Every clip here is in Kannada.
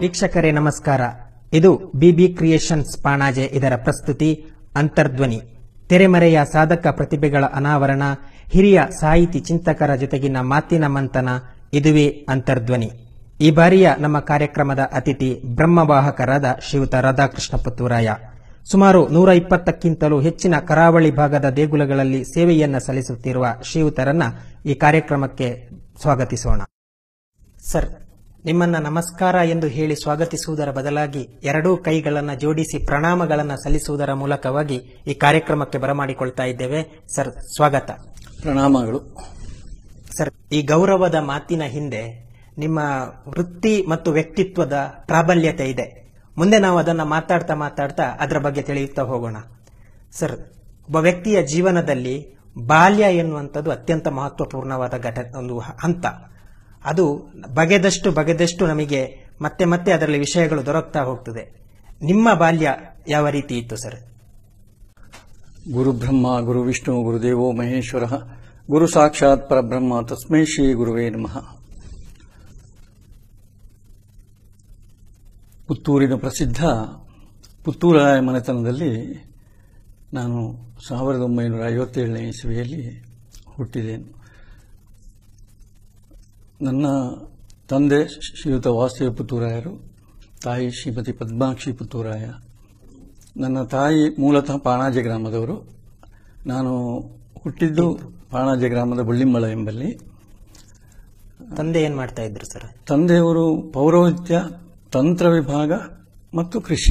ವೀಕ್ಷಕರೇ ನಮಸ್ಕಾರ ಇದು ಬಿಬಿ ಕ್ರಿಯೇಷನ್ಸ್ ಪಾಣಾಜೆ ಇದರ ಪ್ರಸ್ತುತಿ ಅಂತರ್ಧ್ವನಿ ತೆರೆಮರೆಯ ಸಾಧಕ ಪ್ರತಿಭೆಗಳ ಅನಾವರಣ ಹಿರಿಯ ಸಾಹಿತಿ ಚಿಂತಕರ ಜೊತೆಗಿನ ಮಾತಿನ ಮಂಥನ ಇದುವೇ ಅಂತರ್ಧ್ವನಿ ಈ ಬಾರಿಯ ನಮ್ಮ ಕಾರ್ಯಕ್ರಮದ ಅತಿಥಿ ಬ್ರಹ್ಮವಾಹಕರಾದ ಶ್ರೀಯುತ ರಾಧಾಕೃಷ್ಣ ಪುತ್ತೂರಾಯ ಸುಮಾರು ನೂರ ಇಪ್ಪತ್ತಕ್ಕಿಂತಲೂ ಹೆಚ್ಚಿನ ಕರಾವಳಿ ಭಾಗದ ದೇಗುಲಗಳಲ್ಲಿ ಸೇವೆಯನ್ನ ಸಲ್ಲಿಸುತ್ತಿರುವ ಶ್ರೀಯುತರನ್ನ ಈ ಕಾರ್ಯಕ್ರಮಕ್ಕೆ ಸ್ವಾಗತಿಸೋಣ ಸರ್ ನಿಮ್ಮನ್ನ ನಮಸ್ಕಾರ ಎಂದು ಹೇಳಿ ಸ್ವಾಗತಿಸುವುದರ ಬದಲಾಗಿ ಎರಡೂ ಕೈಗಳನ್ನ ಜೋಡಿಸಿ ಪ್ರಣಾಮಗಳನ್ನ ಸಲ್ಲಿಸುವುದರ ಮೂಲಕವಾಗಿ ಈ ಕಾರ್ಯಕ್ರಮಕ್ಕೆ ಬರಮಾಡಿಕೊಳ್ತಾ ಇದ್ದೇವೆ ಸರ್ ಸ್ವಾಗತ ಪ್ರಣಾಮಗಳು ಸರ್ ಈ ಗೌರವದ ಮಾತಿನ ಹಿಂದೆ ನಿಮ್ಮ ವೃತ್ತಿ ಮತ್ತು ವ್ಯಕ್ತಿತ್ವದ ಪ್ರಾಬಲ್ಯತೆ ಇದೆ ಮುಂದೆ ನಾವು ಅದನ್ನ ಮಾತಾಡ್ತಾ ಮಾತಾಡ್ತಾ ಅದರ ಬಗ್ಗೆ ತಿಳಿಯುತ್ತಾ ಹೋಗೋಣ ಸರ್ ಒಬ್ಬ ವ್ಯಕ್ತಿಯ ಜೀವನದಲ್ಲಿ ಬಾಲ್ಯ ಎನ್ನುವಂಥದ್ದು ಅತ್ಯಂತ ಮಹತ್ವಪೂರ್ಣವಾದ ಘಟ ಒಂದು ಹಂತ ಅದು ಬಗೆದಷ್ಟು ಬಗೆದಷ್ಟು ನಮಗೆ ಮತ್ತೆ ಮತ್ತೆ ಅದರಲ್ಲಿ ವಿಷಯಗಳು ದೊರಕ್ತಾ ಹೋಗ್ತದೆ ನಿಮ್ಮ ಬಾಲ್ಯ ಯಾವ ರೀತಿ ಇತ್ತು ಸರ್ ಗುರು ಬ್ರಹ್ಮ ಗುರು ವಿಷ್ಣು ಗುರುದೇವೋ ಮಹೇಶ್ವರ ಗುರು ಸಾಕ್ಷಾತ್ ಪರಬ್ರಹ್ಮ ತಸ್ಮೈ ಶ್ರೀ ಗುರುವೇ ನಮಃ ಪುತ್ತೂರಿನ ಪ್ರಸಿದ್ಧ ಪುತ್ತೂರಾಯ ಮನೆತನದಲ್ಲಿ ನಾನು ಸಾವಿರದ ಒಂಬೈನೂರ ಐವತ್ತೇಳನೇ ಇಸವಿಯಲ್ಲಿ ಹುಟ್ಟಿದ್ದೇನೆ ನನ್ನ ತಂದೆ ಶ್ರೀಯುತ ವಾಸುದೇವ ಪುತ್ತೂರಾಯರು ತಾಯಿ ಶ್ರೀಮತಿ ಪದ್ಮಾಕ್ಷಿ ಪುತ್ತೂರಾಯ ನನ್ನ ತಾಯಿ ಮೂಲತಃ ಪಾಣಾಜೆ ಗ್ರಾಮದವರು ನಾನು ಹುಟ್ಟಿದ್ದು ಪಾಣಾಜೆ ಗ್ರಾಮದ ಬುಳ್ಳಿಂಬಳ ಎಂಬಲ್ಲಿ ತಂದೆ ಏನ್ ಮಾಡ್ತಾ ಇದ್ರು ಸರ್ ತಂದೆಯವರು ಪೌರೋಹಿತ್ಯ ತಂತ್ರ ವಿಭಾಗ ಮತ್ತು ಕೃಷಿ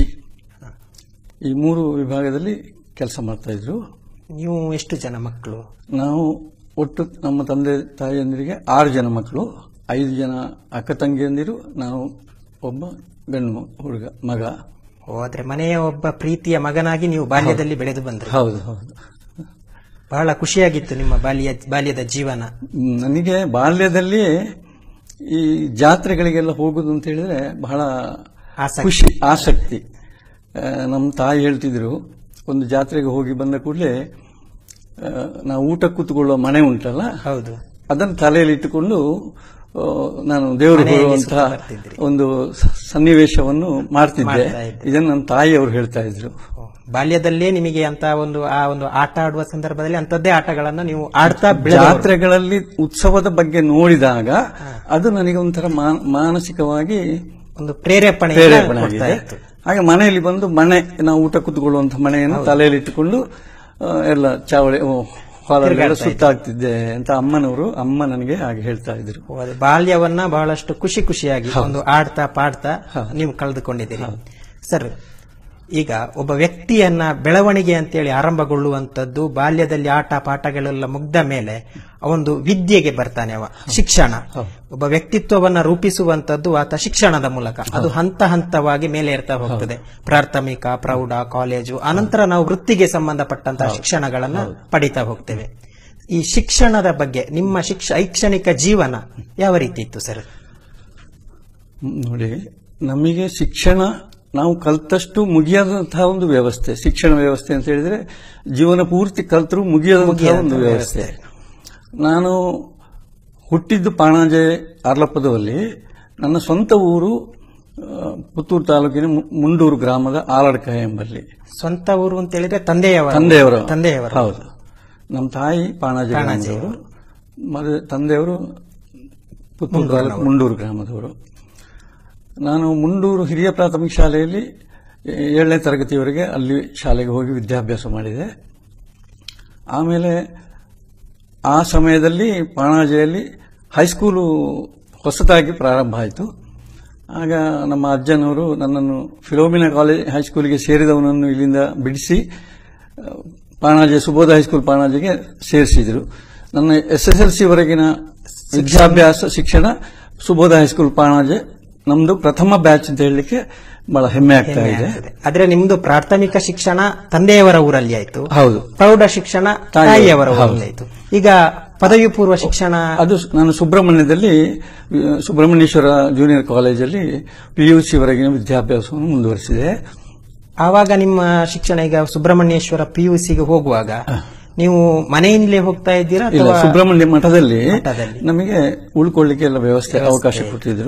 ಈ ಮೂರು ವಿಭಾಗದಲ್ಲಿ ಕೆಲಸ ಮಾಡ್ತಾ ಇದ್ರು ನೀವು ಎಷ್ಟು ಜನ ಮಕ್ಕಳು ನಾವು ಒಟ್ಟು ನಮ್ಮ ತಂದೆ ತಾಯಿಯಂದಿರಿಗೆ ಆರು ಜನ ಮಕ್ಕಳು ಐದು ಜನ ಅಕ್ಕ ತಂಗಿಯಂದಿರು ನಾವು ಒಬ್ಬ ಗಂಡು ಮ- ಹುಡುಗ ಮಗ ಓ ಆದ್ರೆ ಮನೆಯ ಒಬ್ಬ ಪ್ರೀತಿಯ ಮಗನಾಗಿ ನೀವು ಬಾಲ್ಯದಲ್ಲಿ ಬೆಳೆದು ಬಂದ್ರಿ ಹೌದು ಹೌದು ಬಹಳ ಖುಷಿಯಾಗಿತ್ತು ನಿಮ್ಮ ಬಾಲ್ಯ ಬಾಲ್ಯದ ಜೀವನ ಹ್ಮ್, ನನಗೆ ಬಾಲ್ಯದಲ್ಲಿ ಈ ಜಾತ್ರೆಗಳಿಗೆಲ್ಲ ಹೋಗುದು ಅಂತ ಹೇಳಿದ್ರೆ ಬಹಳ ಆಸಕ್ತಿ. ಖುಷಿ ಆಸಕ್ತಿ ಆ, ನಮ್ಮ ತಾಯಿ ಹೇಳ್ತಿದ್ರು ಒಂದು ಜಾತ್ರೆಗೆ ಹೋಗಿ ಬಂದ ಕೂಡಲೇ ನಾವು ಊಟ ಕೂತ್ಕೊಳ್ಳುವ ಮನೆ ಉಂಟಲ್ಲ ಹೌದು ಅದನ್ನು ತಲೆಯಲ್ಲಿ ಇಟ್ಟುಕೊಂಡು ಆ, ನಾನು ದೇವರು ಮನೆಯಲ್ಲಿ ಬರುವಂತಹ ಸುತ್ತ ಬರ್ತಿದ್ರಿ. ಒಂದು ಸ- ಸನ್ನಿವೇಶವನ್ನು ಮಾಡ್ತಿದ್ದೆ ಮಾಡ್ತಾ ಇದ್ದೆ. ಇದನ್ನು ನನ್ನ ತಾಯಿಯವರು ಹೇಳ್ತಾ ಇದ್ರು ಓ, ಬಾಲ್ಯದಲ್ಲೇ ನಿಮಗೆ ಅಂತ ಒಂದು ಆ ಒಂದು ಆಟ ಆಡುವ ಸಂದರ್ಭದಲ್ಲಿ ಅಂತದ್ದೇ ಆಟಗಳನ್ನ ನೀವು ಆಡ್ತಾ ಬೆಳೆದವರು. ಜಾತ್ರೆಗಳಲ್ಲಿ ಉತ್ಸವದ ಬಗ್ಗೆ ನೋಡಿದಾಗ ಅದು ನನಗೆ ಒಂಥರ ಮಾ- ಮಾನಸಿಕವಾಗಿ ಒಂದು ಪ್ರೇರೇಪಣೆ ಪ್ರೇರೇಪಣೆ ಆಗಿದೆ ಹಾಗೆ ಮನೆಯಲ್ಲಿ ಬಂದು ಮನೆ ನಾವು ಊಟ ಕೂತ್ಕೊಳ್ಳುವಂತ ಮನೆಯನ್ನು ತಲೆಯಲ್ಲಿ ಇಟ್ಟುಕೊಂಡು ಆ, ಎಲ್ಲ ಚಾವಳಿ ಓ, ಹೊಲಗಳೆಲ್ಲ ಸುತ್ತಾಗ್ತಿದ್ದೆ ಅಂತ ಅಮ್ಮನವರು ಅಮ್ಮ ನನಗೆ ಹಾಗೆ ಹೇಳ್ತಾ ಇದ್ರು ಓ, ಅದು ಬಾಲ್ಯವನ್ನ ಬಹಳಷ್ಟು ಖುಷಿ ಖುಷಿಯಾಗಿ ಒಂದು ಆಡ್ತಾ ಪಾಡ್ತಾ ನೀವು ಕಳೆದುಕೊಂಡಿದ್ದೀರಿ ಸರ್ ಈಗ ಒಬ್ಬ ವ್ಯಕ್ತಿಯನ್ನ ಬೆಳವಣಿಗೆ ಅಂತೇಳಿ ಆರಂಭಗೊಳ್ಳುವಂತದ್ದು ಬಾಲ್ಯದಲ್ಲಿ ಆಟ ಪಾಠಗಳೆಲ್ಲ ಮುಗ್ದ ಮೇಲೆ ಒಂದು ವಿದ್ಯೆಗೆ ಬರ್ತಾನೆ ಅವ ಶಿಕ್ಷಣ ಒಬ್ಬ ವ್ಯಕ್ತಿತ್ವವನ್ನ ರೂಪಿಸುವಂತದ್ದು ಆತ ಶಿಕ್ಷಣದ ಮೂಲಕ ಅದು ಹಂತ ಹಂತವಾಗಿ ಮೇಲೆ ಏರ್ತಾ ಹೋಗ್ತದೆ ಪ್ರಾಥಮಿಕ ಪ್ರೌಢ ಕಾಲೇಜು ಅನಂತರ ನಾವು ವೃತ್ತಿಗೆ ಸಂಬಂಧಪಟ್ಟಂತಹ ಶಿಕ್ಷಣಗಳನ್ನ ಪಡಿತಾ ಹೋಗ್ತೇವೆ ಈ ಶಿಕ್ಷಣದ ಬಗ್ಗೆ ನಿಮ್ಮ ಶಿಕ್ಷ ಶೈಕ್ಷಣಿಕ ಜೀವನ ಯಾವ ರೀತಿ ಇತ್ತು ಸರ್ ಹ್ಮ್, ನೋಡಿ ನಮಗೆ ಶಿಕ್ಷಣ ನಾವು ಕಲ್ತಷ್ಟು ಮುಗಿಯದಂತಹ ಒಂದು ವ್ಯವಸ್ಥೆ ಶಿಕ್ಷಣ ವ್ಯವಸ್ಥೆ ಅಂತ ಹೇಳಿದ್ರೆ ಜೀವನ ಪೂರ್ತಿ ಕಲ್ತರೂ ಮುಗಿಯದಂತಹ ಒಂದು ವ್ಯವಸ್ಥೆ ನಾನು ಹುಟ್ಟಿದ್ದು ಪಾಣಾಜೆ ಅರ್ಲಪದವಲ್ಲಿ ನನ್ನ ಸ್ವಂತ ಊರು ಆ, ಪುತ್ತೂರು ತಾಲೂಕಿನ ಮು- ಮುಂಡೂರು ಗ್ರಾಮದ ಆಲಡ್ಕ ಎಂಬಲ್ಲಿ ಸ್ವಂತ ಊರು ಅಂತ ಹೇಳಿದ್ರೆ ತಂದೆಯವರ ತಂದೆಯವರು ತಂದೆಯವರು ಹೌದು ನಮ್ಮ ತಾಯಿ ಪಾಣಾಜೆ ಗ್ರಾಮದವರು ಮತ್ತೆ ತಂದೆಯವರು ಪುತ್ತೂರು ತಾಲೂಕು ಮುಂಡೂರು ಗ್ರಾಮದವರು ನಾನು ಮುಂಡೂರು ಹಿರಿಯ ಪ್ರಾಥಮಿಕ ಶಾಲೆಯಲ್ಲಿ ಏಳನೇ ತರಗತಿಯವರೆಗೆ ಅಲ್ಲಿ ಶಾಲೆಗೆ ಹೋಗಿ ವಿದ್ಯಾಭ್ಯಾಸ ಮಾಡಿದೆ ಆಮೇಲೆ ಆ ಸಮಯದಲ್ಲಿ ಪಾಣಾಜೆಯಲ್ಲಿ ಹೈಸ್ಕೂಲು ಹೊಸತಾಗಿ ಪ್ರಾರಂಭ ಆಯಿತು ಆಗ ನಮ್ಮ ಅಜ್ಜನವರು ನನ್ನನ್ನು ಫಿಲೋಮಿನಾ ಕಾಲೇಜ್ ಹೈಸ್ಕೂಲಿಗೆ ಸೇರಿದವನನ್ನು ಇಲ್ಲಿಂದ ಬಿಡಿಸಿ ಆ, ಪಾಣಾಜೆ ಸುಬೋಧ ಹೈಸ್ಕೂಲ್ ಪಾಣಾಜೆಗೆ ಸೇರಿಸಿದರು ನನ್ನ ಎಸ್ ಎಸ್ ಎಲ್ ಸಿ ವರೆಗಿನ ವಿದ್ಯಾಭ್ಯಾಸ ಶಿಕ್ಷಣ ಸುಬೋಧ ಹೈಸ್ಕೂಲ್ ಪಾಣಾಜೆ ನಮ್ದು ಪ್ರಥಮ ಬ್ಯಾಚ್ ಅಂತ ಹೇಳಲಿಕ್ಕೆ ಬಹಳ ಹೆಮ್ಮೆ ಆಗ್ತಾ ಇದೆ ಆದ್ರೆ ನಿಮ್ದು ಪ್ರಾಥಮಿಕ ಶಿಕ್ಷಣ ತಂದೆಯವರ ಊರಲ್ಲಿ ಆಯ್ತು ಹೌದು ಪ್ರೌಢ ಶಿಕ್ಷಣ ತಾಯಿಯವರ- ತಾಯಿಯವರ ಹೌದು. ಊರಲ್ಲಿ ಆಯ್ತು ಈಗ ಪದವಿ ಪೂರ್ವ ಶಿಕ್ಷಣ ಅದು ಸ್- ನಾನು ಸುಬ್ರಹ್ಮಣ್ಯದಲ್ಲಿ ಆ, ಸುಬ್ರಹ್ಮಣ್ಯೇಶ್ವರ ಜೂನಿಯರ್ ಕಾಲೇಜಲ್ಲಿ ಪಿಯುಸಿ ವರೆಗಿನ ವಿದ್ಯಾಭ್ಯಾಸವನ್ನು ಮುಂದುವರಿಸಿದೆ ಆವಾಗ ನಿಮ್ಮ ಶಿಕ್ಷಣ ಈಗ ಸುಬ್ರಹ್ಮಣ್ಯೇಶ್ವರ ಪಿಯುಸಿಗೆ ಹೋಗುವಾಗ ನೀವು ಮನೆಯಿಂದಲೇ ಹೋಗ್ತಾ ಇದ್ದೀರಾ ಇಲ್ಲ ಅಥವಾ ಸುಬ್ರಹ್ಮಣ್ಯ ಮಠದಲ್ಲಿ ಮಠದಲ್ಲಿ. ನಮಗೆ ಉಳ್ಕೊಳ್ಳಿಕ್ಕೆ ಎಲ್ಲ ವ್ಯವಸ್ಥೆ ಅವಕಾಶ ಕೊಟ್ಟಿದ್ರು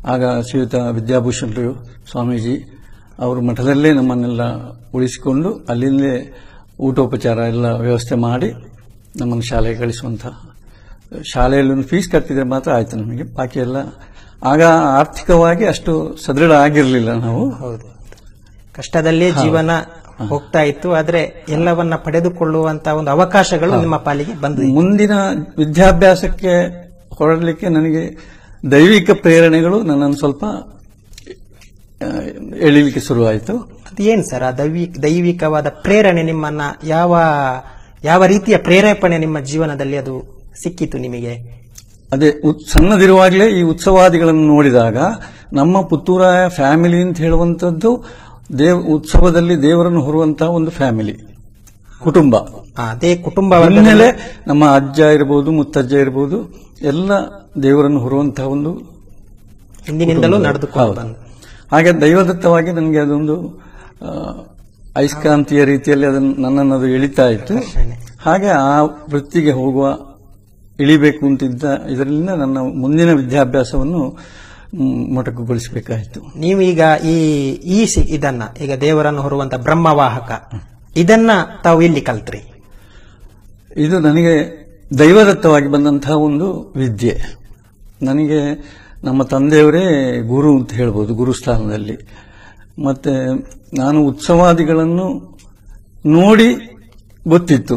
ಆಗ ಶ್ರೀಯುತ ವಿದ್ಯಾಭೂಷಣರು ಸ್ವಾಮೀಜಿ ಅವರು ಮಠದಲ್ಲೇ ನಮ್ಮನ್ನೆಲ್ಲ ಉಳಿಸಿಕೊಂಡು ಅಲ್ಲಿಂದಲೇ ಊಟೋಪಚಾರ ಎಲ್ಲ ವ್ಯವಸ್ಥೆ ಮಾಡಿ ನಮ್ಮನ್ನು ಶಾಲೆಗೆ ಕಳಿಸುವಂಥ ಶಾಲೆಯಲ್ಲಿ ಒಂದು ಫೀಸ್ ಕಟ್ಟಿದ್ರೆ ಮಾತ್ರ ಆಯ್ತು ನಮಗೆ ಬಾಕಿ ಎಲ್ಲ ಆಗ ಆರ್ಥಿಕವಾಗಿ ಅಷ್ಟು ಸದೃಢ ಆಗಿರಲಿಲ್ಲ ನಾವು ಹೌದು ಕಷ್ಟದಲ್ಲೇ ಜೀವನ ಹೋಗ್ತಾ ಇತ್ತು ಆದ್ರೆ ಎಲ್ಲವನ್ನ ಪಡೆದುಕೊಳ್ಳುವಂತ ಒಂದು ಅವಕಾಶಗಳು ನಿಮ್ಮ ಪಾಲಿಗೆ ಬಂದು ಮುಂದಿನ ವಿದ್ಯಾಭ್ಯಾಸಕ್ಕೆ ಹೊರಡಲಿಕ್ಕೆ ನನಗೆ ದೈವಿಕ ಪ್ರೇರಣೆಗಳು ನನ್ನನ್ನು ಸ್ವಲ್ಪ ಆ, ಎಳಿಲಿಕ್ಕೆ ಶುರುವಾಯಿತು ಅದೇನ್ ಸರ್ ಆ ದೈವಿ ದೈವಿಕವಾದ ಪ್ರೇರಣೆ ನಿಮ್ಮನ್ನ ಯಾವ ಯಾವ ರೀತಿಯ ಪ್ರೇರೇಪಣೆ ನಿಮ್ಮ ಜೀವನದಲ್ಲಿ ಅದು ಸಿಕ್ಕಿತು ನಿಮಗೆ ಅದೇ ಉತ್- ಸಣ್ಣದಿರುವಾಗಲೇ ಈ ಉತ್ಸವಾದಿಗಳನ್ನು ನೋಡಿದಾಗ ನಮ್ಮ ಪುತ್ತೂರಾಯ ಫ್ಯಾಮಿಲಿ ಅಂತ ಹೇಳುವಂಥದ್ದು ದೇವ್ ಉತ್ಸವದಲ್ಲಿ ದೇವರನ್ನು ಹೊರುವಂತಹ ಒಂದು ಫ್ಯಾಮಿಲಿ ಕುಟುಂಬ ಆ, ಅದೇ ಕುಟುಂಬ ಹಿನ್ನೆಲೆ ನಮ್ಮ ಅಜ್ಜ ಇರಬಹುದು ಮುತ್ತಜ್ಜ ಇರಬಹುದು ಎಲ್ಲ ದೇವರನ್ನು ಹೊರುವಂತಹ ಒಂದು ಹಿಂದಿನಿಂದಲೂ ನಡೆದುಕೊಂಡು ಹೌದು. ಬಂದು ಹಾಗೆ ದೈವದತ್ತವಾಗಿ ನನಗೆ ಅದೊಂದು ಆ, ಅಯಸ್ಕಾಂತೀಯ ರೀತಿಯಲ್ಲಿ ಅದನ್ನು ನನ್ನನ್ನು ಅದು ಎಳಿತಾ ಇತ್ತು ಆಕರ್ಷಣೆ. ಹಾಗೆ ಆ ವೃತ್ತಿಗೆ ಹೋಗುವ ಇಳಿಬೇಕು ಅಂತಿದ್ದ ಇದರಿಂದ ನನ್ನ ಮುಂದಿನ ವಿದ್ಯಾಭ್ಯಾಸವನ್ನು ಮ್, ಮೊಟಕುಗೊಳಿಸಬೇಕಾಯಿತು ನೀವೀಗ ಈ ಈ ಸಿ- ಇದನ್ನ ಈಗ ದೇವರನ್ನು ಹೊರುವಂತ ಬ್ರಹ್ಮವಾಹಕ ಇದನ್ನ ತಾವು ಎಲ್ಲಿ ಕಲ್ತ್ರಿ ಇದು ನನಗೆ ದೈವದತ್ತವಾಗಿ ಬಂದಂತಹ ಒಂದು ವಿದ್ಯೆ ನನಗೆ ನಮ್ಮ ತಂದೆಯವರೇ ಗುರು ಅಂತ ಹೇಳ್ಬೋದು ಗುರುಸ್ಥಾನದಲ್ಲಿ ಮತ್ತೆ ನಾನು ಉತ್ಸವಾದಿಗಳನ್ನು ನೋಡಿ ಗೊತ್ತಿತ್ತು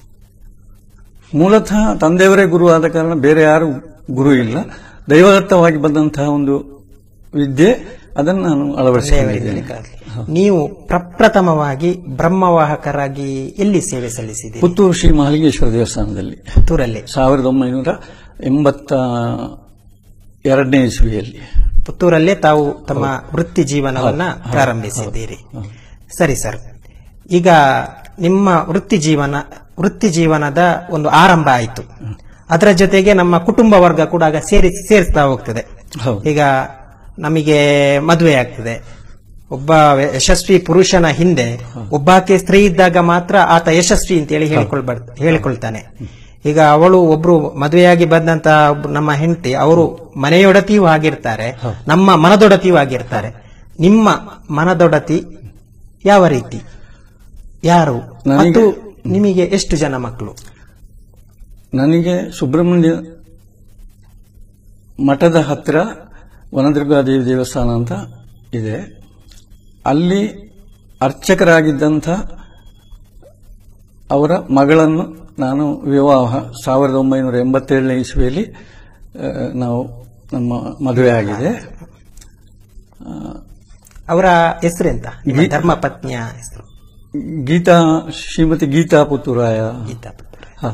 ಮೂಲತಃ ತಂದೆಯವರೇ ಗುರು ಆದ ಕಾರಣ ಬೇರೆ ಯಾರು ಗುರು ಇಲ್ಲ ದೈವದತ್ತವಾಗಿ ಬಂದಂತಹ ಒಂದು ವಿದ್ಯೆ ಅದನ್ನು ನಾನು ಅಳವಡಿಸಿಕೊಂಡಿದ್ದೇನೆ ಕಲ್ತ್ರಿ. ನೀವು ಪ್ರಪ್ರಥಮವಾಗಿ ಬ್ರಹ್ಮವಾಹಕರಾಗಿ ಎಲ್ಲಿ ಸೇವೆ ಸಲ್ಲಿಸಿದ್ದೀರಿ ಪುತ್ತೂರು ಶ್ರೀ ಮಹಾಲಿಂಗೇಶ್ವರ ದೇವಸ್ಥಾನದಲ್ಲಿ ಪುತ್ತೂರಲ್ಲಿ ಸಾವಿರದ ಒಂಬೈನೂರ ಎಂಬತ್ತ ಎರಡನೇ ಇಸ್ವಿಯಲ್ಲಿ ಪುತ್ತೂರಲ್ಲೇ ತಾವು ತಮ್ಮ ವೃತ್ತಿ ಜೀವನವನ್ನ ಪ್ರಾರಂಭಿಸಿದ್ದೀರಿ ಸರಿ ಸರ್ ಈಗ ನಿಮ್ಮ ವೃತ್ತಿ ಜೀವನ ವೃತ್ತಿ ಜೀವನದ ಒಂದು ಆರಂಭ ಆಯಿತು ಅದರ ಜೊತೆಗೆ ನಮ್ಮ ಕುಟುಂಬ ವರ್ಗ ಕೂಡ ಆಗ ಸೇರಿ ಸೇರಿಸ್ತಾ ಹೋಗ್ತದೆ ಹೌದು ಈಗ ನಮಗೆ ಮದುವೆ ಆಗ್ತದೆ ಒಬ್ಬ ಯಶಸ್ವಿ ಪುರುಷನ ಹಿಂದೆ ಒಬ್ಬಾಕೆ ಸ್ತ್ರೀ ಇದ್ದಾಗ ಮಾತ್ರ ಆತ ಯಶಸ್ವಿ ಅಂತೇಳಿ ಹೇಳಿಕೊಳ್ಬಾರ್ದು ಹೇಳಿಕೊಳ್ತಾನೆ ಈಗ ಅವಳು ಒಬ್ರು ಮದುವೆಯಾಗಿ ಬಂದಂತ ಒಬ್ರು ನಮ್ಮ ಹೆಂಡತಿ ಅವರು ಮನೆಯೊಡತಿಯೂ ಆಗಿರ್ತಾರೆ ನಮ್ಮ ಮನದೊಡತಿಯೂ ಆಗಿರ್ತಾರೆ ನಿಮ್ಮ ಮನದೊಡತಿ ಯಾವ ರೀತಿ ಯಾರು ನನಗೆ- ಮತ್ತು ನಿಮಗೆ ಎಷ್ಟು ಜನ ಮಕ್ಕಳು ನನಗೆ ಸುಬ್ರಹ್ಮಣ್ಯ ಮಠದ ಹತ್ತಿರ ವನದುರ್ಗಾದೇವಿ ದೇವಸ್ಥಾನ ಅಂತ ಇದೆ ಅಲ್ಲಿ ಅರ್ಚಕರಾಗಿದ್ದಂಥ ಅವರ ಮಗಳನ್ನು ನಾನು ವಿವಾಹ ಸಾವಿರದ ಒಂಬೈನೂರ ಎಂಬತ್ತೇಳನೇ ಇಸ್ವಿಯಲ್ಲಿ ಆ, ನಾವು ನಮ್ಮ ಮದುವೆ ಆಗಿದೆ ಅವರ ಹೆಸರೆಂತ ನಿಮ್ಮ ಧರ್ಮಪತ್ನಿಯ ಹೆಸರು ಗೀತಾ ಶ್ರೀಮತಿ ಗೀತಾ ಪುತ್ತೂರಾಯ ಗೀತಾ ಪುತ್ರ ಹ.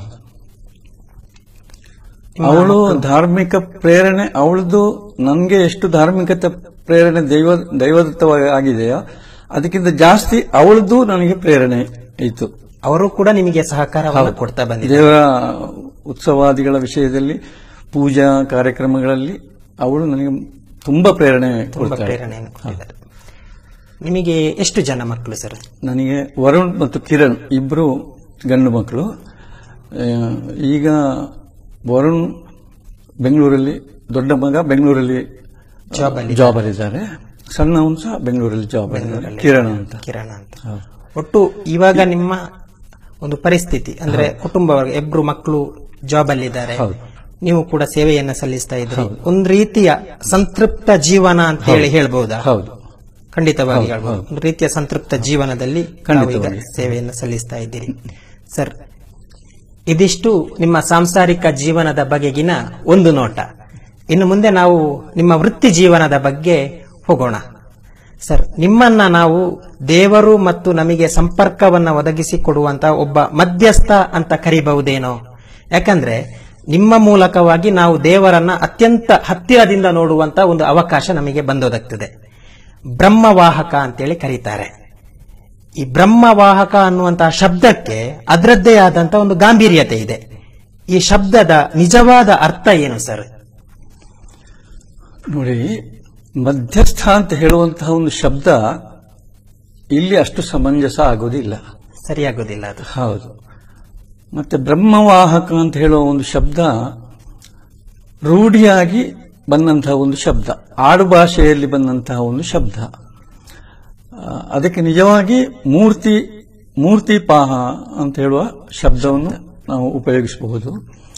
ಅವಳು ಧಾರ್ಮಿಕ ಪ್ರೇರಣೆ ಅವಳದು ನನಗೆ ಎಷ್ಟು ಧಾರ್ಮಿಕತೆ ಪ್ರೇರಣೆ ದೈವ ದೈವದತ್ತವಾಗಿ ಆಗಿದೆಯೋ ಅದಕ್ಕಿಂತ ಜಾಸ್ತಿ ಅವಳದು ನನಗೆ ಪ್ರೇರಣೆ ಇತ್ತು ಅವರು ಕೂಡ ನಿಮಗೆ ಸಹಕಾರವನ್ನು ಕೊಡ್ತಾ ಬಂದಿದ್ದಾರೆ ದೇವರ ಉತ್ಸವಾದಿಗಳ ವಿಷಯದಲ್ಲಿ ಪೂಜಾ ಕಾರ್ಯಕ್ರಮಗಳಲ್ಲಿ ಅವಳು ನನಗೆ ತುಂಬಾ ಪ್ರೇರಣೆ ತುಂಬಾ ಕೊಡ್ತಾಳೆ ಪ್ರೇರಣೆಯನ್ನು ಕೊಟ್ಟಿದ್ದಾರೆ ನಿಮಗೆ ಎಷ್ಟು ಜನ ಮಕ್ಕಳು ಸರ್ ನನಗೆ ವರುಣ್ ಮತ್ತು ಕಿರಣ್ ಇಬ್ಬರು ಗಂಡು ಮಕ್ಕಳು ಆ, ಈಗ ವರುಣ್ ಬೆಂಗಳೂರಲ್ಲಿ ದೊಡ್ಡ ಮಗ ಬೆಂಗಳೂರಲ್ಲಿ ಜಾಬ್ ಅಲ್ಲಿ ಜಾಬ್ ಅಲ್ಲಿದ್ದಾರೆ ಸಣ್ಣವನು ಸಹ ಬೆಂಗಳೂರಲ್ಲಿ ಜಾಬ್ ಅಲ್ಲಿದ್ದಾರೆ ಕಿರಣ್ ಅಂತ ಕಿರಣ ಅಂತ ಒಟ್ಟು ಇವಾಗ ನಿಮ್ಮ ಒಂದು ಪರಿಸ್ಥಿತಿ ಅಂದ್ರೆ ಕುಟುಂಬ ವರ್ಗ ಇಬ್ರು ಮಕ್ಕಳು ಜಾಬ್ ಅಲ್ಲಿದ್ದಾರೆ ಹೌದು. ನೀವು ಕೂಡ ಸೇವೆಯನ್ನ ಸಲ್ಲಿಸ್ತಾ ಇದ್ರಿ ಒಂದು ರೀತಿಯ ಸಂತೃಪ್ತ ಜೀವನ ಅಂತ ಹೇಳಿ ಹೇಳ್ಬಹುದಾ ಹೌದು ಖಂಡಿತವಾಗಿ ಹೇಳ್ಬೋದು ಒಂದು ರೀತಿಯ ಸಂತೃಪ್ತ ಜೀವನದಲ್ಲಿ ತಾವು ಈಗ ಸೇವೆಯನ್ನು ಸಲ್ಲಿಸ್ತಾ ಇದ್ದೀರಿ ಸರ್ ಇದಿಷ್ಟು ನಿಮ್ಮ ಸಾಂಸಾರಿಕ ಜೀವನದ ಬಗೆಗಿನ ಒಂದು ನೋಟ ಇನ್ನು ಮುಂದೆ ನಾವು ನಿಮ್ಮ ವೃತ್ತಿ ಜೀವನದ ಬಗ್ಗೆ ಹೋಗೋಣ ಸರ್ ನಿಮ್ಮನ್ನ ನಾವು ದೇವರು ಮತ್ತು ನಮಗೆ ಸಂಪರ್ಕವನ್ನ ಒದಗಿಸಿ ಕೊಡುವಂತ ಒಬ್ಬ ಮಧ್ಯಸ್ಥ ಅಂತ ಕರಿಬಹುದೇನೋ ಯಾಕಂದ್ರೆ ನಿಮ್ಮ ಮೂಲಕವಾಗಿ ನಾವು ದೇವರನ್ನ ಅತ್ಯಂತ ಹತ್ತಿರದಿಂದ ನೋಡುವಂತ ಒಂದು ಅವಕಾಶ ನಮಗೆ ಬಂದೊದಗ್ತದೆ ಬ್ರಹ್ಮವಾಹಕ ಅಂತೇಳಿ ಕರೀತಾರೆ ಈ ಬ್ರಹ್ಮವಾಹಕ ಅನ್ನುವಂತಹ ಶಬ್ದಕ್ಕೆ ಅದರದ್ದೇ ಆದಂತ ಒಂದು ಗಾಂಭೀರ್ಯತೆ ಇದೆ ಈ ಶಬ್ದದ ನಿಜವಾದ ಅರ್ಥ ಏನು ಸರ್ ನೋಡಿ ಮಧ್ಯಸ್ಥ ಅಂತ ಹೇಳುವಂತಹ ಒಂದು ಶಬ್ದ ಇಲ್ಲಿ ಅಷ್ಟು ಸಮಂಜಸ ಆಗೋದಿಲ್ಲ ಸರಿಯಾಗೋದಿಲ್ಲ ಅದು ಹೌದು ಮತ್ತೆ ಬ್ರಹ್ಮವಾಹಕ ಅಂತ ಹೇಳುವ ಒಂದು ಶಬ್ದ ರೂಢಿಯಾಗಿ ಬಂದಂತಹ ಒಂದು ಶಬ್ದ ಆಡು ಭಾಷೆಯಲ್ಲಿ ಬಂದಂತಹ ಒಂದು ಶಬ್ದ ಆ, ಅದಕ್ಕೆ ನಿಜವಾಗಿ ಮೂರ್ತಿ ಮೂರ್ತಿ ಪಾಹ ಅಂತ ಹೇಳುವ ಶಬ್ದವನ್ನು ನಾವು ಉಪಯೋಗಿಸಬಹುದು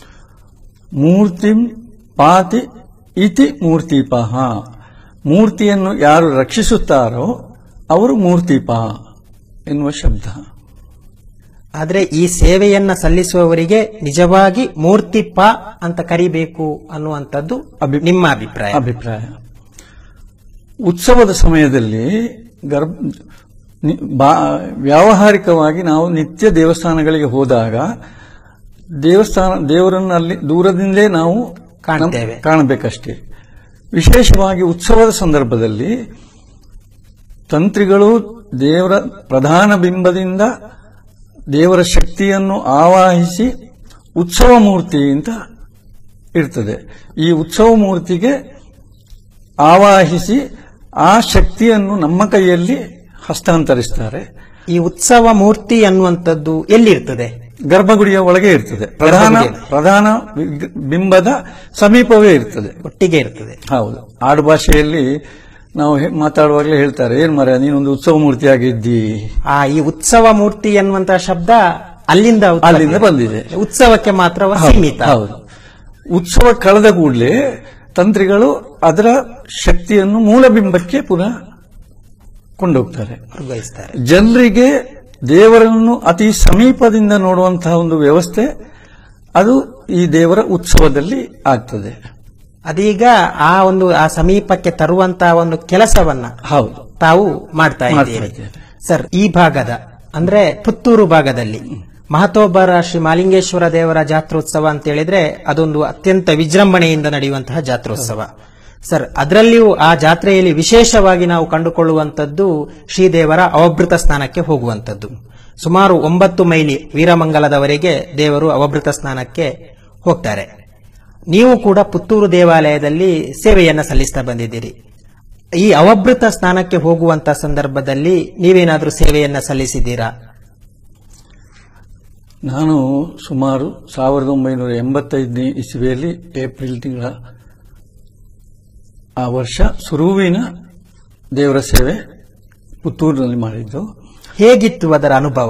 ಮೂರ್ತಿಂ ಪಾತಿ ಇತಿ ಮೂರ್ತಿಪಾಹ ಮೂರ್ತಿಯನ್ನು ಯಾರು ರಕ್ಷಿಸುತ್ತಾರೋ ಅವರು ಮೂರ್ತಿಪಾಹ ಎನ್ನುವ ಶಬ್ದ ಆದ್ರೆ ಈ ಸೇವೆಯನ್ನ ಸಲ್ಲಿಸುವವರಿಗೆ ನಿಜವಾಗಿ ಮೂರ್ತಿಪ್ಪ ಅಂತ ಕರಿಬೇಕು ಅನ್ನುವಂಥದ್ದು ಅಭಿ- ನಿಮ್ಮ ಅಭಿಪ್ರಾಯ ಅಭಿಪ್ರಾಯ ಉತ್ಸವದ ಸಮಯದಲ್ಲಿ ಗರ್ಭ ನಿ- ಬಾ- ವ್ಯಾವಹಾರಿಕವಾಗಿ ನಾವು ನಿತ್ಯ ದೇವಸ್ಥಾನಗಳಿಗೆ ಹೋದಾಗ ದೇವಸ್ಥಾನ ದೇವರನ್ನು ಅಲ್ಲಿ ದೂರದಿಂದಲೇ ನಾವು ಕಾಣ್ತೇವೆ. ನಮ್- ಕಾಣಬೇಕಷ್ಟೇ ವಿಶೇಷವಾಗಿ ಉತ್ಸವದ ಸಂದರ್ಭದಲ್ಲಿ ತಂತ್ರಿಗಳು ದೇವರ ಪ್ರಧಾನ ಬಿಂಬದಿಂದ ದೇವರ ಶಕ್ತಿಯನ್ನು ಆವಾಹಿಸಿ ಉತ್ಸವ ಮೂರ್ತಿ ಅಂತ ಇರ್ತದೆ ಈ ಉತ್ಸವ ಮೂರ್ತಿಗೆ ಆವಾಹಿಸಿ ಆ ಶಕ್ತಿಯನ್ನು ನಮ್ಮ ಕೈಯಲ್ಲಿ ಹಸ್ತಾಂತರಿಸ್ತಾರೆ ಈ ಉತ್ಸವ ಮೂರ್ತಿ ಅನ್ನುವಂಥದ್ದು ಎಲ್ಲಿರ್ತದೆ ಗರ್ಭಗುಡಿಯ ಒಳಗೆ ಇರ್ತದೆ ಪ್ರಧಾನ ಗರ್ಭಗುಡಿಯಲ್ಲಿ. ಪ್ರಧಾನ ವಿಗ್- ಬಿಂಬದ ಸಮೀಪವೇ ಇರ್ತದೆ ಒಟ್ಟಿಗೆ ಇರ್ತದೆ ಹೌದು ಆಡು ಭಾಷೆಯಲ್ಲಿ ನಾವು ಹೆ- ಮಾತಾಡುವಾಗಲೇ ಹೇಳ್ತಾರೆ ಏನ್ ಮರ ನೀನೊಂದು ಉತ್ಸವ ಮೂರ್ತಿಯಾಗಿದ್ದಿ ಆ ಈ ಉತ್ಸವ ಮೂರ್ತಿ ಅನ್ನುವಂತಹ ಶಬ್ದ ಅಲ್ಲಿಂದ ಉತ್ಪತ್ತಿ. ಅಲ್ಲಿಂದ ಬಂದಿದೆ ಉತ್ಸವಕ್ಕೆ ಮಾತ್ರ ಸೀಮಿತ ಹೌದು ಉತ್ಸವ ಕಳೆದ ಕೂಡಲೇ ತಂತ್ರಿಗಳು ಅದರ ಶಕ್ತಿಯನ್ನು ಮೂಲ ಬಿಂಬಕ್ಕೆ ಪುನಃ ಕೊಂಡೋಗ್ತಾರೆ ವರ್ಗಾಯಿಸ್ತಾರೆ ಜನರಿಗೆ ದೇವರನ್ನು ಅತಿ ಸಮೀಪದಿಂದ ನೋಡುವಂತಹ ಒಂದು ವ್ಯವಸ್ಥೆ ಅದು ಈ ದೇವರ ಉತ್ಸವದಲ್ಲಿ ಆಗ್ತದೆ ಅದೀಗ ಆ ಒಂದು ಆ ಸಮೀಪಕ್ಕೆ ತರುವಂತಹ ಒಂದು ಕೆಲಸವನ್ನ ಹೌದು ತಾವು ಮಾಡ್ತಾ ಮಾಡ್ತಾ ಇದ್ದೀರಿ ಇದ್ದೇನೆ. ಸರ್ ಈ ಭಾಗದ ಅಂದ್ರೆ ಪುತ್ತೂರು ಭಾಗದಲ್ಲಿ ಮಹತೋಬರ ಶ್ರೀ ಮಾಲಿಂಗೇಶ್ವರ ದೇವರ ಜಾತ್ರೋತ್ಸವ ಅಂತ ಹೇಳಿದ್ರೆ ಅದೊಂದು ಅತ್ಯಂತ ವಿಜೃಂಭಣೆಯಿಂದ ನಡೆಯುವಂತಹ ಜಾತ್ರೋತ್ಸವ ಸರ್ ಅದರಲ್ಲಿಯೂ ಆ ಜಾತ್ರೆಯಲ್ಲಿ ವಿಶೇಷವಾಗಿ ನಾವು ಕಂಡುಕೊಳ್ಳುವಂತದ್ದು ಶ್ರೀದೇವರ ಅವಭೃತ ಸ್ನಾನಕ್ಕೆ ಹೋಗುವಂತದ್ದು ಸುಮಾರು ಒಂಬತ್ತು ಮೈಲಿ ವೀರಮಂಗಲದವರೆಗೆ ದೇವರು ಅವಭೃತ ಸ್ನಾನಕ್ಕೆ ಹೋಗ್ತಾರೆ ನೀವು ಕೂಡ ಪುತ್ತೂರು ದೇವಾಲಯದಲ್ಲಿ ಸೇವೆಯನ್ನ ಸಲ್ಲಿಸ್ತಾ ಬಂದಿದ್ದೀರಿ ಈ ಅವಭೃತ ಸ್ನಾನಕ್ಕೆ ಹೋಗುವಂತ ಸಂದರ್ಭದಲ್ಲಿ ನೀವೇನಾದ್ರೂ ಸೇವೆಯನ್ನ ಸಲ್ಲಿಸಿದ್ದೀರಾ ನಾನು ಸುಮಾರು ಸಾವಿರದ ಒಂಬೈನೂರ ಎಂಬತ್ತೈದನೇ ಇಸುವೆಯಲ್ಲಿ ಏಪ್ರಿಲ್ ತಿಂಗಳ ಆ ವರ್ಷ ಸುರುವಿನ ದೇವರ ಸೇವೆ ಪುತ್ತೂರಿನಲ್ಲಿ ಮಾಡಿದ್ದು ಹೇಗಿತ್ತು ಅದರ ಅನುಭವ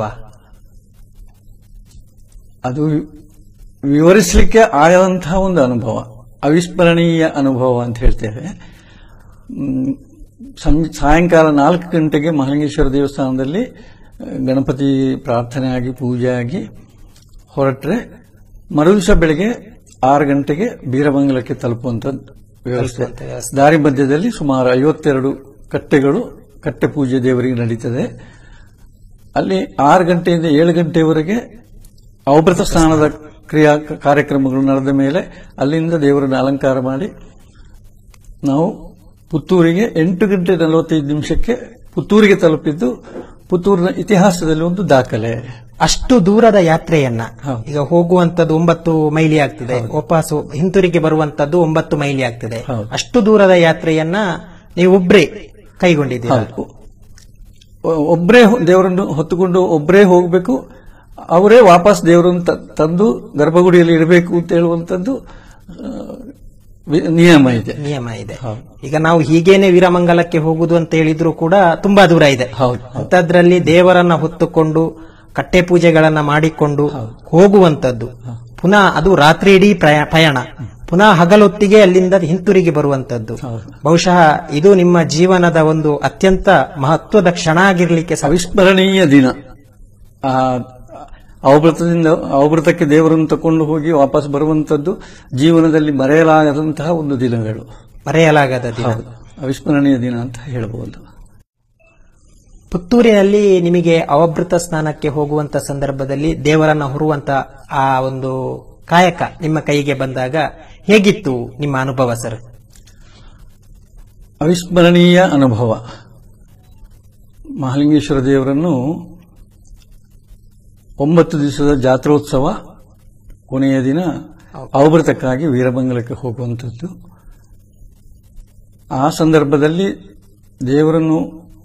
ಅದು ವಿವರಿಸಲಿಕ್ಕೆ ಆದಂತಹ ಒಂದು ಅನುಭವ ಅವಿಸ್ಮರಣೀಯ ಅನುಭವ ಅಂತ ಹೇಳ್ತೇವೆ ಮ್, ಸಂಜೆ ಸಾಯಂಕಾಲ ನಾಲ್ಕು ಗಂಟೆಗೆ ಮಹಾಲಿಂಗೇಶ್ವರ ದೇವಸ್ಥಾನದಲ್ಲಿ ಆ, ಗಣಪತಿ ಪ್ರಾರ್ಥನೆ ಆಗಿ ಪೂಜೆ ಆಗಿ ಹೊರಟ್ರೆ ಮರುದಿವಸ ಬೆಳಗ್ಗೆ ಆರು ಗಂಟೆಗೆ ಬೀರಮಂಗಲಕ್ಕೆ ತಲುಪುವಂತ ವ್ಯವಸ್ಥೆ ತಲುಪುವಂತ ವ್ಯವಸ್ಥೆ. ದಾರಿ ಮಧ್ಯದಲ್ಲಿ ಸುಮಾರು ಐವತ್ತೆರಡು ಕಟ್ಟೆಗಳು ಕಟ್ಟೆ ಪೂಜೆ ದೇವರಿಗೆ ನಡೀತದೆ ಅಲ್ಲಿ ಆರು ಗಂಟೆಯಿಂದ ಏಳು ಗಂಟೆಯವರೆಗೆ ಅವಭೃತ ಸ್ನಾನದ ಕ್ರಿಯಾ ಕಾರ್ಯಕ್ರಮಗಳು ನಡೆದ ಮೇಲೆ ಅಲ್ಲಿಂದ ದೇವರನ್ನು ಅಲಂಕಾರ ಮಾಡಿ ನಾವು ಪುತ್ತೂರಿಗೆ ಎಂಟು ಗಂಟೆ ನಲವತ್ತೈದು ನಿಮಿಷಕ್ಕೆ ಪುತ್ತೂರಿಗೆ ತಲುಪಿದ್ದು ಪುತ್ತೂರಿನ ಇತಿಹಾಸದಲ್ಲಿ ಒಂದು ದಾಖಲೆ ಅಷ್ಟು ದೂರದ ಯಾತ್ರೆಯನ್ನ ಹೌದು. ಈಗ ಹೋಗುವಂತದ್ದು ಒಂಬತ್ತು ಮೈಲಿ ಆಗ್ತದೆ ವಾಪಸ್ಸು ಹಿಂತಿರುಗಿ ಬರುವಂತದ್ದು ಒಂಬತ್ತು ಮೈಲಿ ಆಗ್ತದೆ ಹೌದು. ಅಷ್ಟು ದೂರದ ಯಾತ್ರೆಯನ್ನ ನೀವೊಬ್ರೇ ಕೈಗೊಂಡಿದ್ದೀರಾ ಹೌದು. ಒ- ಒಬ್ರೇ ಹೊ- ದೇವರನ್ನು ಹೊತ್ತುಕೊಂಡು ಒಬ್ಬರೇ ಹೋಗಬೇಕು ಅವರೇ ವಾಪಸ್ ದೇವರನ್ನು ತ- ತಂದು ಗರ್ಭಗುಡಿಯಲ್ಲಿ ಇಡಬೇಕು ಅಂತ ಹೇಳುವಂಥದ್ದು ಆ, ವಿ- ನಿಯಮ ಇದೆ ನಿಯಮ ಇದೆ ಹೌದು. ಈಗ ನಾವು ಹೀಗೇನೆ ವೀರಮಂಗಲಕ್ಕೆ ಹೋಗುದು ಅಂತ ಹೇಳಿದ್ರು ಕೂಡ ತುಂಬಾ ದೂರ ಇದೆ ಹೌದು, ಹೌದು. ಅಂತದ್ರಲ್ಲಿ ದೇವರನ್ನ ಹೊತ್ತುಕೊಂಡು ಕಟ್ಟೆ ಪೂಜೆಗಳನ್ನ ಮಾಡಿಕೊಂಡು ಹೋಗುವಂತದ್ದು ಪುನಃ ಅದು ರಾತ್ರಿ ಇಡೀ ಪ್ರಯ- ಪಯಣ ಪುನಃ ಹಗಲೊತ್ತಿಗೆ ಅಲ್ಲಿಂದ ಹಿಂತಿರುಗಿ ಬರುವಂತದ್ದು ಹೌದು. ಬಹುಶಃ ಇದು ನಿಮ್ಮ ಜೀವನದ ಒಂದು ಅತ್ಯಂತ ಮಹತ್ವದ ಕ್ಷಣ ಆಗಿರ್ಲಿಕ್ಕೆ ಸಾಧ್ಯ. ಅವಿಸ್ಮರಣೀಯ ದಿನ ಆ ಅವಭೃತದಿಂದ ಅವಭೃತಕ್ಕೆ ದೇವರನ್ನು ತಕೊಂಡು ಹೋಗಿ ವಾಪಸ್ ಬರುವಂತದ್ದು ಜೀವನದಲ್ಲಿ ಮರೆಯಲಾಗದಂತಹ ಒಂದು ದಿನಗಳು ಮರೆಯಲಾಗದ ದಿನ ಹೌದು ಅವಿಸ್ಮರಣೀಯ ದಿನ ಅಂತ ಹೇಳಬಹುದು ಪುತ್ತೂರಿನಲ್ಲಿ ನಿಮಗೆ ಅವಭೃತ ಸ್ನಾನಕ್ಕೆ ಹೋಗುವಂತ ಸಂದರ್ಭದಲ್ಲಿ ದೇವರನ್ನ ಹೊರುವಂತ ಆ ಒಂದು ಕಾಯಕ ನಿಮ್ಮ ಕೈಗೆ ಬಂದಾಗ ಹೇಗಿತ್ತು ನಿಮ್ಮ ಅನುಭವ ಸರ್ ಅವಿಸ್ಮರಣೀಯ ಅನುಭವ ಮಹಾಲಿಂಗೇಶ್ವರ ದೇವರನ್ನು ಒಂಬತ್ತು ದಿವಸದ ಜಾತ್ರೋತ್ಸವ ಕೊನೆಯ ದಿನ ಅವಭೃತಕ್ಕಾಗಿ ವೀರಮಂಗಲಕ್ಕೆ ಹೋಗುವಂಥದ್ದು ಆ ಸಂದರ್ಭದಲ್ಲಿ ದೇವರನ್ನು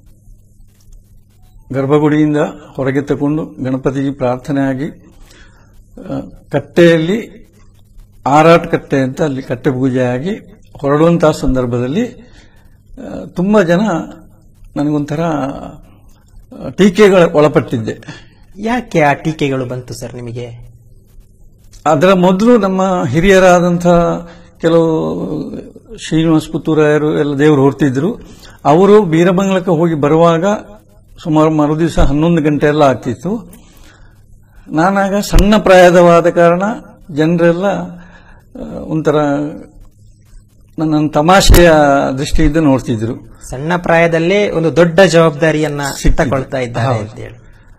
ಗರ್ಭಗುಡಿಯಿಂದ ಹೊರಗೆ ತಕೊಂಡು ಗಣಪತಿಗೆ ಪ್ರಾರ್ಥನೆ ಆಗಿ ಆ, ಕಟ್ಟೆಯಲ್ಲಿ ಆರಾಟ ಕಟ್ಟೆ ಅಂತ ಅಲ್ಲಿ ಕಟ್ಟೆ ಪೂಜೆ ಆಗಿ ಹೊರಡುವಂತಹ ಸಂದರ್ಭದಲ್ಲಿ ಆ, ತುಂಬ ಜನ ನನಗೊಂಥರ ಆ, ಟೀಕೆಗಳ ಒಳಪಟ್ಟಿದ್ದೆ ಯಾಕೆ ಆ ಟೀಕೆಗಳು ಬಂತು ಸರ್ ನಿಮಗೆ ಅದರ ಮೊದಲು ನಮ್ಮ ಹಿರಿಯರಾದಂಥ ಕೆಲವು ಶ್ರೀನಿವಾಸ ಪುತ್ತೂರಾಯರು ಎಲ್ಲ ದೇವರು ಹೊರ್ತಿದ್ರು ಅವರು ಬೀರಮಂಗಲಕ್ಕೆ ಹೋಗಿ ಬರುವಾಗ ಸುಮಾರು ಮರು ದಿವಸ ಹನ್ನೊಂದು ಗಂಟೆ ಎಲ್ಲ ಆಗ್ತಿತ್ತು ನಾನಾಗ ಸಣ್ಣ ಪ್ರಾಯದವಾದ ಕಾರಣ ಜನರೆಲ್ಲ ಆ, ಒಂಥರ ನನ್ನ ತಮಾಷೆಯ ದೃಷ್ಟಿಯಿಂದ ನೋಡ್ತಿದ್ರು ಸಣ್ಣ ಪ್ರಾಯದಲ್ಲೇ ಒಂದು ದೊಡ್ಡ ಜವಾಬ್ದಾರಿಯನ್ನ ಸಿಕ್ಕಿದೆ. ತಗೊಳ್ತಾ ಇದ್ದಾರೆ ಹೌದು. ಅಂತೇಳಿ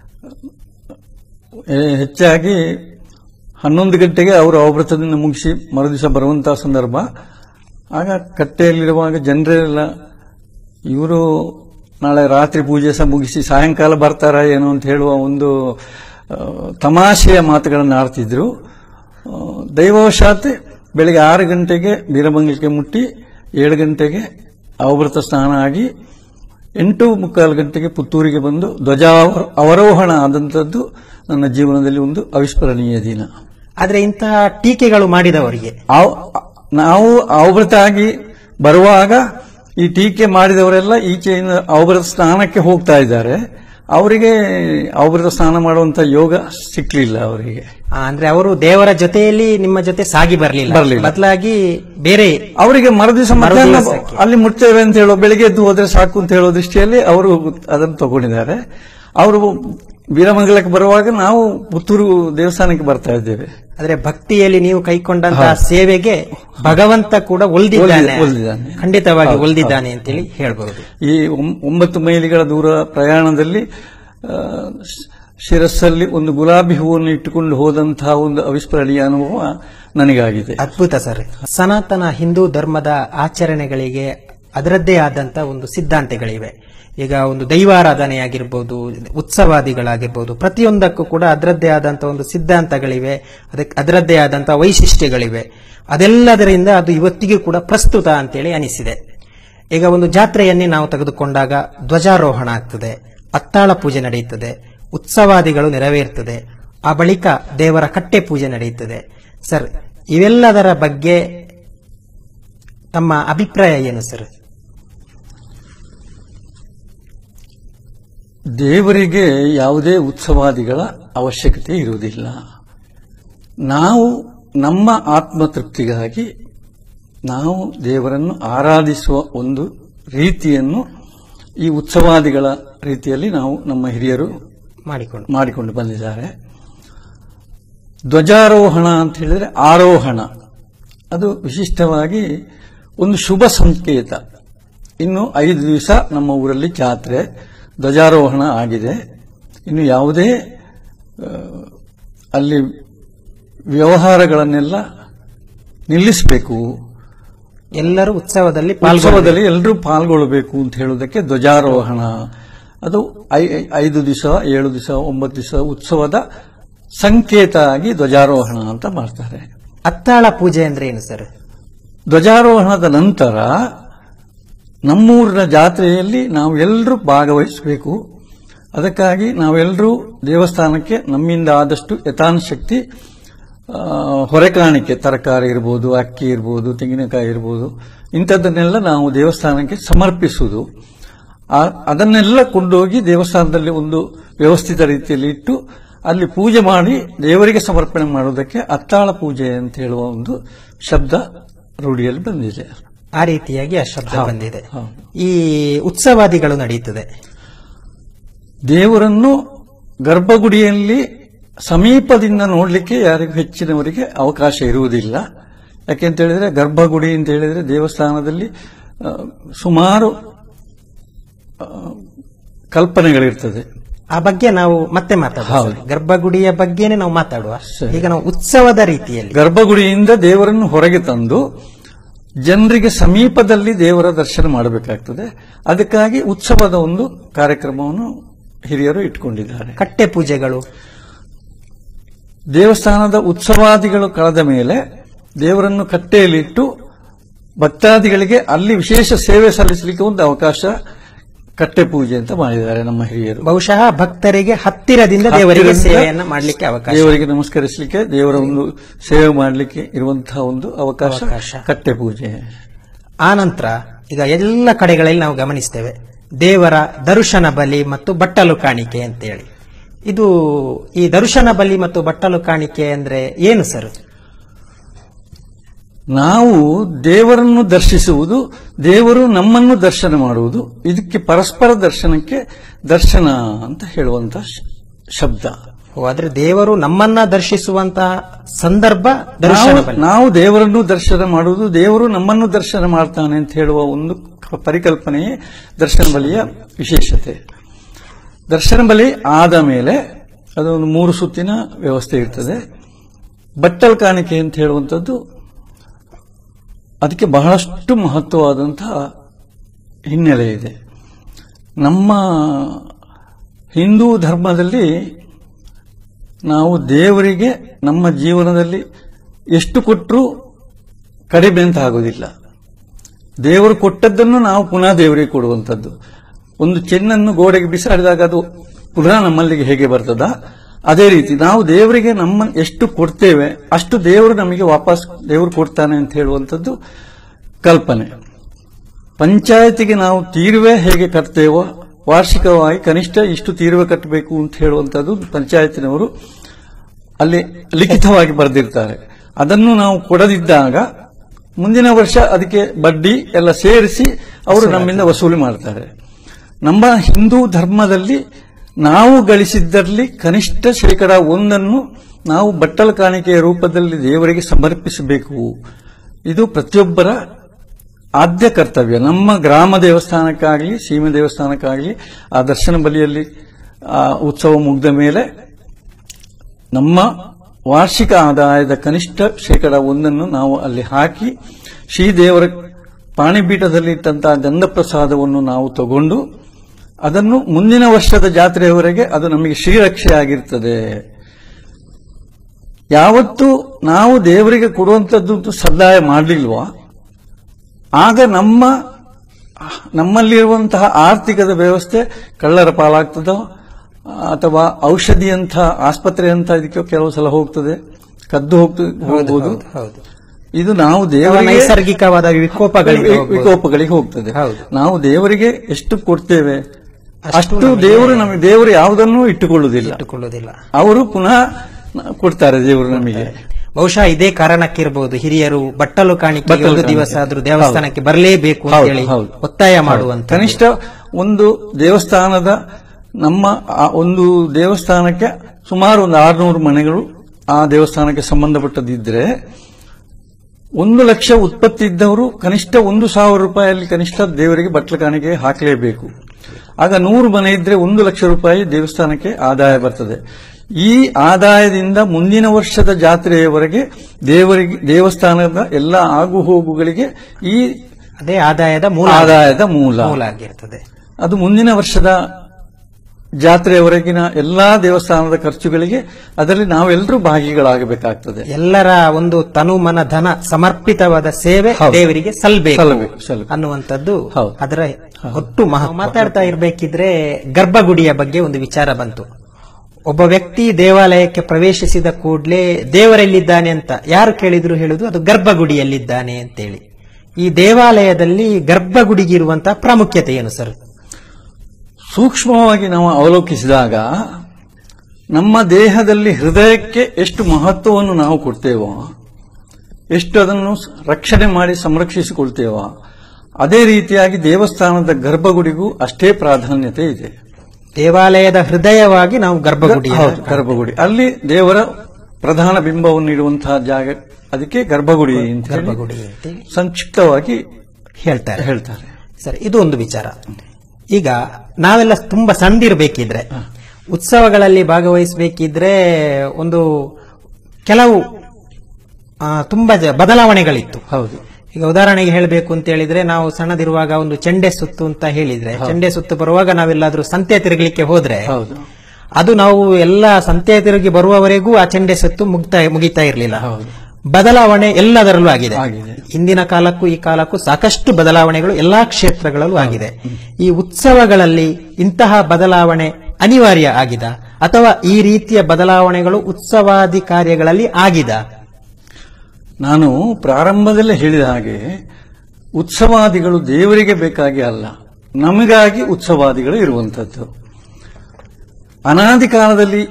ಏ, ಹೆಚ್ಚಾಗಿ ಹನ್ನೊಂದು ಗಂಟೆಗೆ ಅವರು ಅವಭೃತದಿಂದ ಮುಗಿಸಿ ಮರುದಿವಸ ಬರುವಂತಹ ಸಂದರ್ಭ ಆಗ ಕಟ್ಟೆಯಲ್ಲಿರುವಾಗ ಜನರೆಲ್ಲ ಇವರು ನಾಳೆ ರಾತ್ರಿ ಪೂಜೆ ಸಹ ಮುಗಿಸಿ ಸಾಯಂಕಾಲ ಬರ್ತಾರ ಏನೋ ಅಂತ ಹೇಳುವ ಒಂದು ಆ, ತಮಾಷೆಯ ಮಾತುಗಳನ್ನು ಆಡ್ತಿದ್ರು ಆ, ದೈವವಶಾತ್ ಬೆಳಿಗ್ಗೆ ಆರು ಗಂಟೆಗೆ ಬೀರಮಂಗಲಕ್ಕೆ ಮುಟ್ಟಿ ಏಳು ಗಂಟೆಗೆ ಅವಭೃತ ಸ್ನಾನ ಆಗಿ ಎಂಟು ಮುಕ್ಕಾಲು ಗಂಟೆಗೆ ಪುತ್ತೂರಿಗೆ ಬಂದು ಧ್ವಜ ಅವರೋಹಣ ಆದಂಥದ್ದು ನನ್ನ ಜೀವನದಲ್ಲಿ ಒಂದು ಅವಿಸ್ಮರಣೀಯ ದಿನ ಆದ್ರೆ ಇಂತಹ ಟೀಕೆಗಳು ಮಾಡಿದವರಿಗೆ ಆವ್- ನಾವು ಅವಭೃತ ಆಗಿ ಬರುವಾಗ ಈ ಟೀಕೆ ಮಾಡಿದವರೆಲ್ಲ ಈಚೆಯಿಂದ ಅವಭೃತ ಸ್ನಾನಕ್ಕೆ ಹೋಗ್ತಾ ಇದ್ದಾರೆ ಅವರಿಗೆ ಅವಭೃತ ಸ್ನಾನ ಮಾಡುವಂತ ಯೋಗ ಸಿಕ್ಲಿಲ್ಲ ಅವರಿಗೆ ಆ, ಅಂದ್ರೆ ಅವರು ದೇವರ ಜೊತೆಯಲ್ಲಿ ನಿಮ್ಮ ಜೊತೆ ಸಾಗಿ ಬರಲಿಲ್ಲ ಬರ್ಲಿಲ್ಲ. ಬದಲಾಗಿ ಬೇರೆ ಅವರಿಗೆ ಮರುದಿವಸ ಮಧ್ಯಾಹ್ನ ಮರುದಿವಸಕ್ಕೆ. ಅಲ್ಲಿ ಮುಟ್ತೇವೆ ಅಂತ ಹೇಳೋ ಬೆಳಿಗ್ಗೆ ಎದ್ದು ಹೋದ್ರೆ ಸಾಕು ಅಂತ ಹೇಳೋ ದೃಷ್ಟಿಯಲ್ಲಿ ಅವರು ಅದನ್ನು ತಗೊಂಡಿದ್ದಾರೆ ಅವರು ವೀರಮಂಗಲಕ್ಕೆ ಬರುವಾಗ ನಾವು ಪುತ್ತೂರು ದೇವಸ್ಥಾನಕ್ಕೆ ಬರ್ತಾ ಇದ್ದೇವೆ ಆದ್ರೆ ಭಕ್ತಿಯಲ್ಲಿ ನೀವು ಕೈಕೊಂಡಂತಹ ಸೇವೆಗೆ ಭಗವಂತ ಕೂಡ ಒಲ್ದಿದ್ದಾನೆ ಒಲ್ದಿ- ಒಲ್ದಿದ್ದಾನೆ. ಖಂಡಿತವಾಗಿ ಹೌದು, ಒಲ್ದಿದ್ದಾನೆ ಅಂತೇಳಿ ಹೇಳ್ಬಹುದು ಈ ಒಂ- ಒಂಬತ್ತು ಮೈಲಿಗಳ ದೂರ ಪ್ರಯಾಣದಲ್ಲಿ ಆ, ಶ್- ಶಿರಸ್ಸಲ್ಲಿ ಒಂದು ಗುಲಾಬಿ ಹೂವನ್ನು ಇಟ್ಟುಕೊಂಡು ಹೋದಂತಹ ಒಂದು ಅವಿಸ್ಮರಣೀಯ ಅನುಭವ ನನಗಾಗಿದೆ ಅದ್ಭುತ ಸರ್ ಸನಾತನ ಹಿಂದೂ ಧರ್ಮದ ಆಚರಣೆಗಳಿಗೆ ಅದರದ್ದೇ ಆದಂತ ಒಂದು ಸಿದ್ಧಾಂತಗಳಿವೆ ಈಗ ಒಂದು ದೈವಾರಾಧನೆ ಆಗಿರ್ಬೋದು ಉತ್ಸವಾದಿಗಳಾಗಿರ್ಬೋದು ಪ್ರತಿಯೊಂದಕ್ಕೂ ಕೂಡ ಅದರದ್ದೇ ಆದಂತ ಒಂದು ಸಿದ್ಧಾಂತಗಳಿವೆ ಅದಕ್ಕೆ ಅದರದ್ದೇ ಆದಂತ ವೈಶಿಷ್ಟ್ಯಗಳಿವೆ ಅದೆಲ್ಲದರಿಂದ ಅದು ಇವತ್ತಿಗೂ ಕೂಡ ಪ್ರಸ್ತುತ ಅಂತೇಳಿ ಅನಿಸಿದೆ ಈಗ ಒಂದು ಜಾತ್ರೆಯನ್ನೇ ನಾವು ತೆಗೆದುಕೊಂಡಾಗ ಧ್ವಜಾರೋಹಣ ಆಗ್ತದೆ ಅತ್ತಾಳ ಪೂಜೆ ನಡೆಯುತ್ತದೆ ಉತ್ಸವಾದಿಗಳು ನೆರವೇರ್ತದೆ ಆ ಬಳಿಕ ದೇವರ ಕಟ್ಟೆ ಪೂಜೆ ನಡೆಯುತ್ತದೆ ಸರ್ ಇವೆಲ್ಲದರ ಬಗ್ಗೆ ತಮ್ಮ ಅಭಿಪ್ರಾಯ ಏನು ಸರ್ ದೇವರಿಗೆ ಯಾವುದೇ ಉತ್ಸವಾದಿಗಳ ಅವಶ್ಯಕತೆ ಇರುವುದಿಲ್ಲ ನಾವು ನಮ್ಮ ಆತ್ಮತೃಪ್ತಿಗಾಗಿ ನಾವು ದೇವರನ್ನು ಆರಾಧಿಸುವ ಒಂದು ರೀತಿಯನ್ನು ಈ ಉತ್ಸವಾದಿಗಳ ರೀತಿಯಲ್ಲಿ ನಾವು ನಮ್ಮ ಹಿರಿಯರು ಮಾಡಿಕೊಂಡು ಮಾಡಿಕೊಂಡು ಬಂದಿದ್ದಾರೆ ಧ್ವಜಾರೋಹಣ ಅಂತ ಹೇಳಿದ್ರೆ ಆರೋಹಣ ಅದು ವಿಶಿಷ್ಟವಾಗಿ ಒಂದು ಶುಭ ಸಂಕೇತ ಇನ್ನು ಐದು ದಿವಸ ನಮ್ಮ ಊರಲ್ಲಿ ಜಾತ್ರೆ ಧ್ವಜಾರೋಹಣ ಆಗಿದೆ ಇನ್ನು ಯಾವುದೇ ಆ, ಅಲ್ಲಿ ವ್ಯವಹಾರಗಳನ್ನೆಲ್ಲ ನಿಲ್ಲಿಸಬೇಕು ಎಲ್ಲರೂ ಉತ್ಸವದಲ್ಲಿ ಪಾಲ್ಗೊಳ್ಳುವ ಉತ್ಸವದಲ್ಲಿ ಎಲ್ಲರೂ ಪಾಲ್ಗೊಳ್ಳಬೇಕು ಅಂತ ಹೇಳುವುದಕ್ಕೆ ಧ್ವಜಾರೋಹಣ ಅದು ಐ- ಐ- ಐದು ದಿವಸ ಏಳು ದಿವಸ ಒಂಬತ್ತು ದಿವಸ ಉತ್ಸವದ ಸಂಕೇತ ಆಗಿ ಧ್ವಜಾರೋಹಣ ಅಂತ ಮಾಡ್ತಾರೆ ಅತ್ತಾಳ ಪೂಜೆ ಅಂದ್ರೆ ಏನು ಸರ್ ಧ್ವಜಾರೋಹಣದ ನಂತರ ನಮ್ಮೂರಿನ ಜಾತ್ರೆಯಲ್ಲಿ ನಾವು ಎಲ್ಲರೂ ಭಾಗವಹಿಸಬೇಕು ಅದಕ್ಕಾಗಿ ನಾವೆಲ್ಲರೂ ದೇವಸ್ಥಾನಕ್ಕೆ ನಮ್ಮಿಂದ ಆದಷ್ಟು ಯಥಾಶಕ್ತಿ ಆ, ಹೊರೆಕಾಣಿಕೆ ತರಕಾರಿ ಇರ್ಬೋದು ಅಕ್ಕಿ ಇರ್ಬೋದು ತೆಂಗಿನಕಾಯಿ ಇರ್ಬೋದು ಇಂಥದ್ದನ್ನೆಲ್ಲ ನಾವು ದೇವಸ್ಥಾನಕ್ಕೆ ಸಮರ್ಪಿಸುವುದು ಆ- ಅದನ್ನೆಲ್ಲ ಕೊಂಡೋಗಿ ದೇವಸ್ಥಾನದಲ್ಲಿ ಒಂದು ವ್ಯವಸ್ಥಿತ ರೀತಿಯಲ್ಲಿ ಇಟ್ಟು ಅಲ್ಲಿ ಪೂಜೆ ಮಾಡಿ ದೇವರಿಗೆ ಸಮರ್ಪಣೆ ಮಾಡುವುದಕ್ಕೆ ಅತ್ತಾಳ ಪೂಜೆ ಅಂತ ಹೇಳುವ ಒಂದು ಶಬ್ದ ರೂಢಿಯಲ್ಲಿ ಬಂದಿದೆ ಆ ರೀತಿಯಾಗಿ ಆ ಶಬ್ದ ಹೌದು, ಬಂದಿದೆ ಹೌದು. ಈ ಉತ್ಸವಾದಿಗಳು ನಡೆಯುತ್ತದೆ ದೇವರನ್ನು ಗರ್ಭಗುಡಿಯಲ್ಲಿ ಸಮೀಪದಿಂದ ನೋಡಲಿಕ್ಕೆ ಯಾರಿಗೂ ಹೆಚ್ಚಿನವರಿಗೆ ಅವಕಾಶ ಇರುವುದಿಲ್ಲ ಯಾಕೆಂತ ಹೇಳಿದ್ರೆ ಗರ್ಭಗುಡಿ ಅಂತ ಹೇಳಿದ್ರೆ ದೇವಸ್ಥಾನದಲ್ಲಿ ಆ, ಸುಮಾರು ಆ, ಕಲ್ಪನೆಗಳಿರ್ತದೆ ಆ ಬಗ್ಗೆ ನಾವು ಮತ್ತೆ ಮಾತಾಡುವ ಹೌದು. ಗರ್ಭಗುಡಿಯ ಬಗ್ಗೆನೇ ನಾವು ಮಾತಾಡುವ ಸರಿ. ಈಗ ನಾವು ಉತ್ಸವದ ರೀತಿಯಲ್ಲಿ ಗರ್ಭಗುಡಿಯಿಂದ ದೇವರನ್ನು ಹೊರಗೆ ತಂದು ಜನರಿಗೆ ಸಮೀಪದಲ್ಲಿ ದೇವರ ದರ್ಶನ ಮಾಡಬೇಕಾಗ್ತದೆ ಅದಕ್ಕಾಗಿ ಉತ್ಸವದ ಒಂದು ಕಾರ್ಯಕ್ರಮವನ್ನು ಹಿರಿಯರು ಇಟ್ಕೊಂಡಿದ್ದಾರೆ ಕಟ್ಟೆ ಪೂಜೆಗಳು ದೇವಸ್ಥಾನದ ಉತ್ಸವಾದಿಗಳು ಕಳೆದ ಮೇಲೆ ದೇವರನ್ನು ಕಟ್ಟೆಯಲ್ಲಿಟ್ಟು ಭಕ್ತಾದಿಗಳಿಗೆ ಅಲ್ಲಿ ವಿಶೇಷ ಸೇವೆ ಸಲ್ಲಿಸಲಿಕ್ಕೆ ಒಂದು ಅವಕಾಶ ಕಟ್ಟೆ ಪೂಜೆ ಅಂತ ಮಾಡಿದ್ದಾರೆ ನಮ್ಮ ಹಿರಿಯರು ಬಹುಶಃ ಭಕ್ತರಿಗೆ ಹತ್ತಿರದಿಂದ ದೇವರಿಗೆ ಹತ್ತಿರದಿಂದ ಸೇವೆಯನ್ನ ಮಾಡಲಿಕ್ಕೆ ಅವಕಾಶ ದೇವರಿಗೆ ನಮಸ್ಕರಿಸಲಿಕ್ಕೆ ದೇವರ ಒಂದು ಸೇವೆ ಮಾಡಲಿಕ್ಕೆ ಇರುವಂತಹ ಒಂದು ಅವಕಾಶ ಅವಕಾಶ. ಕಟ್ಟೆ ಪೂಜೆ ಆನಂತರ ಈಗ ಎಲ್ಲ ಕಡೆಗಳಲ್ಲಿ ನಾವು ಗಮನಿಸ್ತೇವೆ ದೇವರ ದರ್ಶನ ಬಲಿ ಮತ್ತು ಬಟ್ಟಲು ಕಾಣಿಕೆ ಅಂತೇಳಿ ಇದು ಈ ದರ್ಶನ ಬಲಿ ಮತ್ತು ಬಟ್ಟಲು ಕಾಣಿಕೆ ಅಂದ್ರೆ ಏನು ಸರ್ ನಾವು ದೇವರನ್ನು ದರ್ಶಿಸುವುದು ದೇವರು ನಮ್ಮನ್ನು ದರ್ಶನ ಮಾಡುವುದು ಇದಕ್ಕೆ ಪರಸ್ಪರ ದರ್ಶನಕ್ಕೆ ದರ್ಶನ ಅಂತ ಹೇಳುವಂತ ಶ- ಶಬ್ದ ಓ, ಆದ್ರೆ ದೇವರು ನಮ್ಮನ್ನ ದರ್ಶಿಸುವಂತಹ ಸಂದರ್ಭ ದರ್ಶನ ನಾವು- ಬಲಿ ನಾವು ದೇವರನ್ನು ದರ್ಶನ ಮಾಡುವುದು ದೇವರು ನಮ್ಮನ್ನು ದರ್ಶನ ಮಾಡ್ತಾನೆ ಅಂತ ಹೇಳುವ ಒಂದು ಪರಿಕಲ್ಪನೆಯೇ ದರ್ಶನ ಬಲಿಯ ವಿಶೇಷತೆ ದರ್ಶನ ಬಲಿ ಆದ ಮೇಲೆ ಅದೊಂದು ಮೂರು ಸುತ್ತಿನ ವ್ಯವಸ್ಥೆ ಇರ್ತದೆ ಬಟ್ಟಲ್ ಕಾಣಿಕೆ ಅಂತ ಹೇಳುವಂಥದ್ದು ಅದಕ್ಕೆ ಬಹಳಷ್ಟು ಮಹತ್ವವಾದಂತಹ ಹಿನ್ನೆಲೆ ಇದೆ ನಮ್ಮ ಹಿಂದೂ ಧರ್ಮದಲ್ಲಿ ನಾವು ದೇವರಿಗೆ ನಮ್ಮ ಜೀವನದಲ್ಲಿ ಎಷ್ಟು ಕೊಟ್ಟರೂ ಕಡಿಮೆ ಅಂತ ಆಗೋದಿಲ್ಲ ದೇವರು ಕೊಟ್ಟದ್ದನ್ನು ನಾವು ಪುನಃ ದೇವರಿಗೆ ಕೊಡುವಂಥದ್ದು ಒಂದು ಚೆನ್ನನ್ನು ಗೋಡೆಗೆ ಬಿಸಾಡಿದಾಗ ಅದು ಪುನಃ ನಮ್ಮಲ್ಲಿಗೆ ಹೇಗೆ ಬರ್ತದ ಅದೇ ರೀತಿ ನಾವು ದೇವರಿಗೆ ನಮ್ಮ ಎಷ್ಟು ಕೊಡ್ತೇವೆ ಅಷ್ಟು ದೇವರು ನಮಗೆ ವಾಪಸ್ ದೇವರು ಕೊಡ್ತಾನೆ ಅಂತ ಹೇಳುವಂಥದ್ದು ಕಲ್ಪನೆ ಪಂಚಾಯತಿಗೆ ನಾವು ತೀರುವೆ ಹೇಗೆ ಕಟ್ತೇವೋ ವಾರ್ಷಿಕವಾಗಿ ಕನಿಷ್ಠ ಇಷ್ಟು ತೀರುವೆ ಕಟ್ಟಬೇಕು ಅಂತ ಹೇಳುವಂಥದ್ದು ಪಂಚಾಯತಿನವರು ಅಲ್ಲಿ ಲಿಖಿತವಾಗಿ ಬರೆದಿರ್ತಾರೆ ಅದನ್ನು ನಾವು ಕೊಡದಿದ್ದಾಗ ಮುಂದಿನ ವರ್ಷ ಅದಕ್ಕೆ ಬಡ್ಡಿ ಎಲ್ಲ ಸೇರಿಸಿ ಅವರು ನಮ್ಮಿಂದ ವಸೂಲಿ ಮಾಡ್ತಾರೆ ನಮ್ಮ ಹಿಂದೂ ಧರ್ಮದಲ್ಲಿ ನಾವು ಗಳಿಸಿದ್ದರಲ್ಲಿ ಕನಿಷ್ಠ ಶೇಕಡ ಒಂದನ್ನು ನಾವು ಬಟ್ಟಲ ಕಾಣಿಕೆಯ ರೂಪದಲ್ಲಿ ದೇವರಿಗೆ ಸಮರ್ಪಿಸಬೇಕು ಇದು ಪ್ರತಿಯೊಬ್ಬರ ಆದ್ಯ ಕರ್ತವ್ಯ ನಮ್ಮ ಗ್ರಾಮ ದೇವಸ್ಥಾನಕ್ಕಾಗಲಿ ಸೀಮೆ ದೇವಸ್ಥಾನಕ್ಕಾಗಲಿ ಆ ದರ್ಶನ ಬಲಿಯಲ್ಲಿ ಆ ಉತ್ಸವ ಮುಗಿದ ಮೇಲೆ ನಮ್ಮ ವಾರ್ಷಿಕ ಆದಾಯದ ಕನಿಷ್ಠ ಶೇಕಡ ಒಂದನ್ನು ನಾವು ಅಲ್ಲಿ ಹಾಕಿ ಶ್ರೀದೇವರ ಪಾಣಿಪೀಠದಲ್ಲಿ ಇಟ್ಟಂತಹ ಗಂಧಪ್ರಸಾದವನ್ನು ನಾವು ತಗೊಂಡು ಅದನ್ನು ಮುಂದಿನ ವರ್ಷದ ಜಾತ್ರೆಯವರೆಗೆ ಅದು ನಮಗೆ ಶ್ರೀರಕ್ಷೆ ಆಗಿರ್ತದೆ ಯಾವತ್ತು ನಾವು ದೇವರಿಗೆ ಕೊಡುವಂಥದ್ದು ಸಂದಾಯ ಮಾಡಲಿಲ್ವಾ ಆಗ ನಮ್ಮ ನಮ್ಮಲ್ಲಿರುವಂತಹ ಆರ್ಥಿಕದ ವ್ಯವಸ್ಥೆ ಕಳ್ಳರ ಪಾಲಾಗ್ತದೋ ಅಥವಾ ಔಷಧಿಯಂಥ ಆಸ್ಪತ್ರೆಯಂಥ ಇದಕ್ಕೆ ಕೆಲವು ಸಲ ಹೋಗ್ತದೆ ಕದ್ದು ಹೋಗ್ತದೆ ಹೋಗ್ಬೋದು ಹೌದು ಇದು ನಾವು ಅಥವಾ ದೇವರಿಗೆ ನೈಸರ್ಗಿಕವಾದ ವಿಕೋಪಗಳಿಗೆ ವಿ- ಹೋಗ್ಬೋದು. ವಿಕೋಪಗಳಿಗೆ ಹೋಗ್ತದೆ ಹೌದು. ನಾವು ದೇವರಿಗೆ ಎಷ್ಟು ಕೊಡ್ತೇವೆ ಅಷ್ಟು ಅಷ್ಟು ನಮಗೆ- ದೇವರು ನಮಗೆ ದೇವರು ಯಾವುದನ್ನೂ ಇಟ್ಟುಕೊಳ್ಳುವುದಿಲ್ಲ ಇಟ್ಟುಕೊಳ್ಳುವುದಿಲ್ಲ ಅವರು ಪುನಃ ಕೊಡ್ತಾರೆ ದೇವರು ನಮಗೆ ಬಹುಶಃ ಇದೇ ಕಾರಣಕ್ಕಿರಬಹುದು ಹಿರಿಯರು ಬಟ್ಟಲು ಕಾಣಿಕೆ ಬಟ್ಟಲು ಒಂದು ಕಾಣಿಕೆ. ದಿವಸ ಆದ್ರೂ ದೇವಸ್ಥಾನಕ್ಕೆ ಬರಲೇಬೇಕು ಅಂತ ಹೌದು, ಹೇಳಿ ಹೌದು. ಒತ್ತಾಯ ಮಾಡುವಂತ ಕನಿಷ್ಠ ಒಂದು ದೇವಸ್ಥಾನದ ನಮ್ಮ ಆ ಒಂದು ದೇವಸ್ಥಾನಕ್ಕೆ ಸುಮಾರು ಒಂದು ಆರುನೂರು ಮನೆಗಳು ಆ ದೇವಸ್ಥಾನಕ್ಕೆ ಸಂಬಂಧಪಟ್ಟದಿದ್ರೆ ಒಂದು ಲಕ್ಷ ಉತ್ಪತ್ತಿ ಇದ್ದವರು ಕನಿಷ್ಠ ಒಂದು ಸಾವಿರ ರೂಪಾಯಿಯಲ್ಲಿ ಕನಿಷ್ಠ ದೇವರಿಗೆ ಬಟ್ಲ ಕಾಣಿಕೆ ಹಾಕಲೇಬೇಕು ಆಗ ನೂರು ಮನೆ ಇದ್ರೆ ಒಂದು ಲಕ್ಷ ರೂಪಾಯಿ ದೇವಸ್ಥಾನಕ್ಕೆ ಆದಾಯ ಬರ್ತದೆ ಈ ಆದಾಯದಿಂದ ಮುಂದಿನ ವರ್ಷದ ಜಾತ್ರೆಯವರೆಗೆ ದೇವರಿಗೆ ದೇವಸ್ಥಾನದ ಎಲ್ಲ ಆಗು ಹೋಗುಗಳಿಗೆ ಈ ಅದೇ ಆದಾಯದ ಮೂಲ ಆದಾಯದ ಮೂಲ ಮೂಲ ಆಗಿರ್ತದೆ ಅದು ಮುಂದಿನ ವರ್ಷದ ಜಾತ್ರೆಯವರೆಗಿನ ಎಲ್ಲಾ ದೇವಸ್ಥಾನದ ಖರ್ಚುಗಳಿಗೆ ಅದರಲ್ಲಿ ನಾವೆಲ್ಲರೂ ಭಾಗಿಗಳಾಗಬೇಕಾಗ್ತದೆ ಎಲ್ಲರ ಒಂದು ತನು ಮನ ಧನ ಸಮರ್ಪಿತವಾದ ಸೇವೆ ಹೌದು. ದೇವರಿಗೆ ಸಲ್ಬೇಕು ಸಲ್ಲಬೇಕು, ಸಲ್ಲಬೇಕು. ಅನ್ನುವಂಥದ್ದು ಹೌದು. ಅದರ ಒಟ್ಟು ಮಹ ಮಾತಾಡ್ತಾ ಇರ್ಬೇಕಿದ್ರೆ ಗರ್ಭಗುಡಿಯ ಬಗ್ಗೆ ಒಂದು ವಿಚಾರ ಬಂತು ಒಬ್ಬ ವ್ಯಕ್ತಿ ದೇವಾಲಯಕ್ಕೆ ಪ್ರವೇಶಿಸಿದ ಕೂಡಲೇ ದೇವರೆಲ್ಲಿದ್ದಾನೆ ಅಂತ ಯಾರು ಕೇಳಿದ್ರು ಹೇಳುದು ಅದು ಗರ್ಭಗುಡಿಯಲ್ಲಿದ್ದಾನೆ ಅಂತೇಳಿ ಈ ದೇವಾಲಯದಲ್ಲಿ ಗರ್ಭಗುಡಿಗಿರುವಂತಹ ಪ್ರಾಮುಖ್ಯತೆ ಏನು ಸರ್ ಸೂಕ್ಷ್ಮವಾಗಿ ನಾವು ಅವಲೋಕಿಸಿದಾಗ ನಮ್ಮ ದೇಹದಲ್ಲಿ ಹೃದಯಕ್ಕೆ ಎಷ್ಟು ಮಹತ್ವವನ್ನು ನಾವು ಕೊಡ್ತೇವೋ ಎಷ್ಟು ಅದನ್ನು ಸ- ರಕ್ಷಣೆ ಮಾಡಿ ಸಂರಕ್ಷಿಸಿಕೊಳ್ತೇವೋ ಅದೇ ರೀತಿಯಾಗಿ ದೇವಸ್ಥಾನದ ಗರ್ಭಗುಡಿಗೂ ಅಷ್ಟೇ ಪ್ರಾಧಾನ್ಯತೆ ಇದೆ ದೇವಾಲಯದ ಹೃದಯವಾಗಿ ನಾವು ಗರ್ಭಗುಡಿ ಹೌದು, ಗರ್ಭಗುಡಿ ಅಲ್ಲಿ ದೇವರ ಪ್ರಧಾನ ಬಿಂಬವನ್ನು ಇಡುವಂತಹ ಜಾಗ ಅದಕ್ಕೆ ಗರ್ಭಗುಡಿ ಅಂತ ಹೇಳಿ ಗರ್ಭಗುಡಿ ಅಂತೇಳಿ ಸಂಕ್ಷಿಪ್ತವಾಗಿ ಹೇಳ್ತಾರೆ ಹೇಳ್ತಾರೆ ಸರ್ ಇದು ಒಂದು ವಿಚಾರ ಈಗ ನಾವೆಲ್ಲ ತುಂಬಾ ಸಣ್ಣದಿರ್ಬೇಕಿದ್ರೆ ಉತ್ಸವಗಳಲ್ಲಿ ಭಾಗವಹಿಸಬೇಕಿದ್ರೆ ಒಂದು ಕೆಲವು ಆ, ತುಂಬಾ ಜ- ಬದಲಾವಣೆಗಳಿತ್ತು ಹೌದು ಈಗ ಉದಾಹರಣೆಗೆ ಹೇಳಬೇಕು ಅಂತ ಹೇಳಿದ್ರೆ ನಾವು ಸಣ್ಣದಿರುವಾಗ ಒಂದು ಚೆಂಡೆ ಸುತ್ತು ಅಂತ ಹೇಳಿದ್ರೆ ಚೆಂಡೆ ಸುತ್ತು ಬರುವಾಗ ನಾವೆಲ್ಲಾದ್ರೂ ಸಂತೆ ತಿರುಗಲಿಕ್ಕೆ ಹೋದ್ರೆ ಹೌದು ಅದು ನಾವು ಎಲ್ಲ ಸಂತೆ ತಿರುಗಿ ಬರುವವರೆಗೂ ಆ ಚೆಂಡೆ ಸುತ್ತು ಮುಗ್ತಾ ಮುಗಿತಾ ಇರಲಿಲ್ಲ ಹೌದು ಬದಲಾವಣೆ ಎಲ್ಲದರಲ್ಲೂ ಆಗಿದೆ ಆಗಿದೆ. ಇಂದಿನ ಕಾಲಕ್ಕೂ ಈ ಕಾಲಕ್ಕೂ ಸಾಕಷ್ಟು ಬದಲಾವಣೆಗಳು ಎಲ್ಲಾ ಕ್ಷೇತ್ರಗಳಲ್ಲೂ ಆಗಿದೆ ಈ ಉತ್ಸವಗಳಲ್ಲಿ ಇಂತಹ ಬದಲಾವಣೆ ಅನಿವಾರ್ಯ ಆಗಿದೆ ಅಥವಾ ಈ ರೀತಿಯ ಬದಲಾವಣೆಗಳು ಉತ್ಸವಾದಿ ಕಾರ್ಯಗಳಲ್ಲಿ ಆಗಿದೆ ನಾನು ಪ್ರಾರಂಭದಲ್ಲೇ ಹೇಳಿದ ಹಾಗೆ ಉತ್ಸವಾದಿಗಳು ದೇವರಿಗೆ ಬೇಕಾಗಿ ಅಲ್ಲ ನಮಗಾಗಿ ಉತ್ಸವಾದಿಗಳು ಇರುವಂತದ್ದು ಅನಾದಿ ಕಾಲದಲ್ಲಿ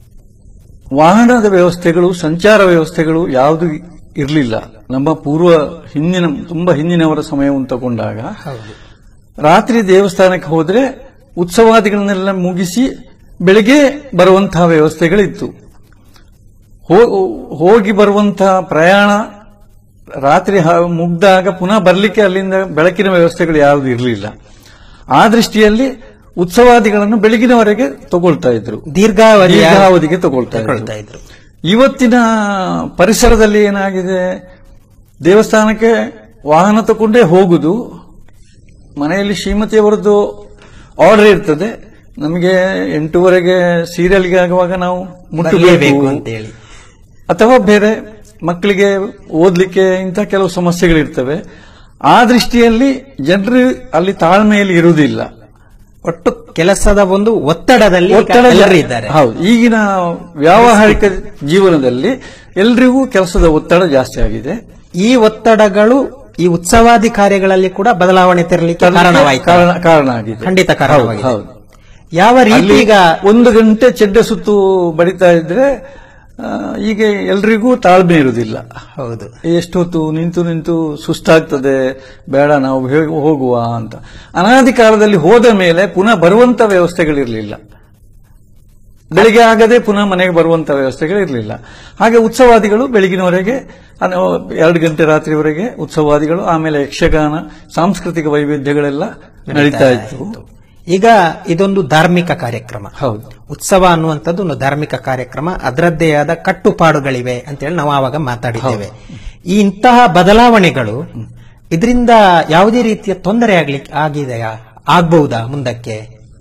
ವಾಹನದ ವ್ಯವಸ್ಥೆಗಳು ಸಂಚಾರ ವ್ಯವಸ್ಥೆಗಳು ಯಾವುದು ಇರಲಿಲ್ಲ ನಮ್ಮ ಪೂರ್ವ ಹಿಂದಿನ ತುಂಬಾ ಹಿಂದಿನವರ ಸಮಯವನ್ನು ತಗೊಂಡಾಗ ಹೌದು ರಾತ್ರಿ ದೇವಸ್ಥಾನಕ್ಕೆ ಹೋದ್ರೆ ಉತ್ಸವಾದಿಗಳನ್ನೆಲ್ಲ ಮುಗಿಸಿ ಬೆಳಿಗ್ಗೆ ಬರುವಂತಹ ವ್ಯವಸ್ಥೆಗಳಿತ್ತು ಹೋ- ಹೋಗಿ ಬರುವಂತಹ ಪ್ರಯಾಣ ರಾತ್ರಿ ಹ- ಮುಗ್ದಾಗ ಪುನಃ ಬರಲಿಕ್ಕೆ ಅಲ್ಲಿಂದ ಬೆಳಕಿನ ವ್ಯವಸ್ಥೆಗಳು ಯಾವುದು ಇರಲಿಲ್ಲ ಆ ದೃಷ್ಟಿಯಲ್ಲಿ ಉತ್ಸವಾದಿಗಳನ್ನು ಬೆಳಗಿನವರೆಗೆ ತಗೊಳ್ತಾ ಇದ್ರು ದೀರ್ಘಾವಧಿ ದೀರ್ಘಾವಧಿಗೆ ತಗೊಳ್ತಾ ಇದ್ರು ತಗೊಳ್ತಾ ಇದ್ರು ಇವತ್ತಿನ ಪರಿಸರದಲ್ಲಿ ಏನಾಗಿದೆ ದೇವಸ್ಥಾನಕ್ಕೆ ವಾಹನ ತಗೊಂಡೇ ಹೋಗುದು ಮನೆಯಲ್ಲಿ ಶ್ರೀಮತಿಯವರದ್ದು ಆರ್ಡರ್ ಇರ್ತದೆ ನಮಗೆ ಎಂಟೂವರೆಗೆ ಸೀರಿಯಲ್ಗೆ ಆಗುವಾಗ ನಾವು ಬರಲೇಬೇಕು ಮುಟ್ಟಬೇಕು ಅಂತೇಳಿ ಅಥವಾ ಬೇರೆ ಮಕ್ಕಳಿಗೆ ಓದ್ಲಿಕ್ಕೆ ಇಂಥ ಕೆಲವು ಸಮಸ್ಯೆಗಳಿರ್ತವೆ ಆ ದೃಷ್ಟಿಯಲ್ಲಿ ಜನರು ಅಲ್ಲಿ ತಾಳ್ಮೆಯಲ್ಲಿ ಇರುವುದಿಲ್ಲ ಒಟ್ಟು ಕೆಲಸದ ಒಂದು ಒತ್ತಡದಲ್ಲಿ ಒತ್ತಡ ಎಲ್ಲರೂ ಇದ್ದಾರೆ ಹೌದು ಈಗಿನ ವ್ಯಾವಹಾರಿಕ ಜೀವನದಲ್ಲಿ ಎಲ್ರಿಗೂ ಕೆಲಸದ ಒತ್ತಡ ಜಾಸ್ತಿ ಆಗಿದೆ ಈ ಒತ್ತಡಗಳು ಈ ಉತ್ಸವಾದಿ ಕಾರ್ಯಗಳಲ್ಲಿ ಕೂಡ ಬದಲಾವಣೆ ತರಲಿಕ್ಕೆ ಕಾರಣವಾಯಿತು ಕಾರಣ ಕಾರಣ ಆಗಿದೆ ಖಂಡಿತ ಕಾರಣವಾಗಿದೆ ಹೌದು, ಹೌದು. ಯಾವ ರೀತಿ ಅಲ್ಲಿ ಈಗ ಒಂದು ಗಂಟೆ ಚೆಡ್ಡೆ ಸುತ್ತು ಬಡಿತಾ ಇದ್ರೆ ಆ, ಈಗ ಎಲ್ರಿಗೂ ತಾಳ್ಮೆ ಇರುವುದಿಲ್ಲ ಹೌದು ಎಷ್ಟೊತ್ತು ನಿಂತು ನಿಂತು ಸುಸ್ತಾಗ್ತದೆ ಬೇಡ ನಾವು ಹೇ- ಹೋಗುವ ಅಂತ ಅನಾದಿ ಕಾಲದಲ್ಲಿ ಹೋದ ಮೇಲೆ ಪುನಃ ಬರುವಂತ ವ್ಯವಸ್ಥೆಗಳಿರಲಿಲ್ಲ ಬೆಳಿಗ್ಗೆ ಆಗದೆ ಪುನಃ ಮನೆಗೆ ಬರುವಂತ ವ್ಯವಸ್ಥೆಗಳಿರಲಿಲ್ಲ ಹಾಗೆ ಉತ್ಸವಾದಿಗಳು ಬೆಳಗಿನವರೆಗೆ ಅನ- ಎರಡು ಗಂಟೆ ರಾತ್ರಿವರೆಗೆ ಉತ್ಸವಾದಿಗಳು ಆಮೇಲೆ ಯಕ್ಷಗಾನ ಸಾಂಸ್ಕೃತಿಕ ವೈವಿಧ್ಯಗಳೆಲ್ಲ ನಡೀತಾ ಇತ್ತು ಈಗ ಇದೊಂದು ಧಾರ್ಮಿಕ ಕಾರ್ಯಕ್ರಮ ಹೌದು ಉತ್ಸವ ಅನ್ನುವಂಥದ್ದು ಒಂದು ಧಾರ್ಮಿಕ ಕಾರ್ಯಕ್ರಮ ಅದರದ್ದೇ ಆದ ಕಟ್ಟುಪಾಡುಗಳಿವೆ ಅಂತೇಳಿ ನಾವು ಆವಾಗ ಮಾತಾಡಿದ್ದೇವೆ ಈ ಇಂತಹ ಬದಲಾವಣೆಗಳು ಇದರಿಂದ ಯಾವುದೇ ರೀತಿಯ ತೊಂದರೆ ಆಗ್ಲಿಕ್ಕೆ ಆಗಿದೆಯಾ ಆಗ್ಬಹುದಾ ಮುಂದಕ್ಕೆ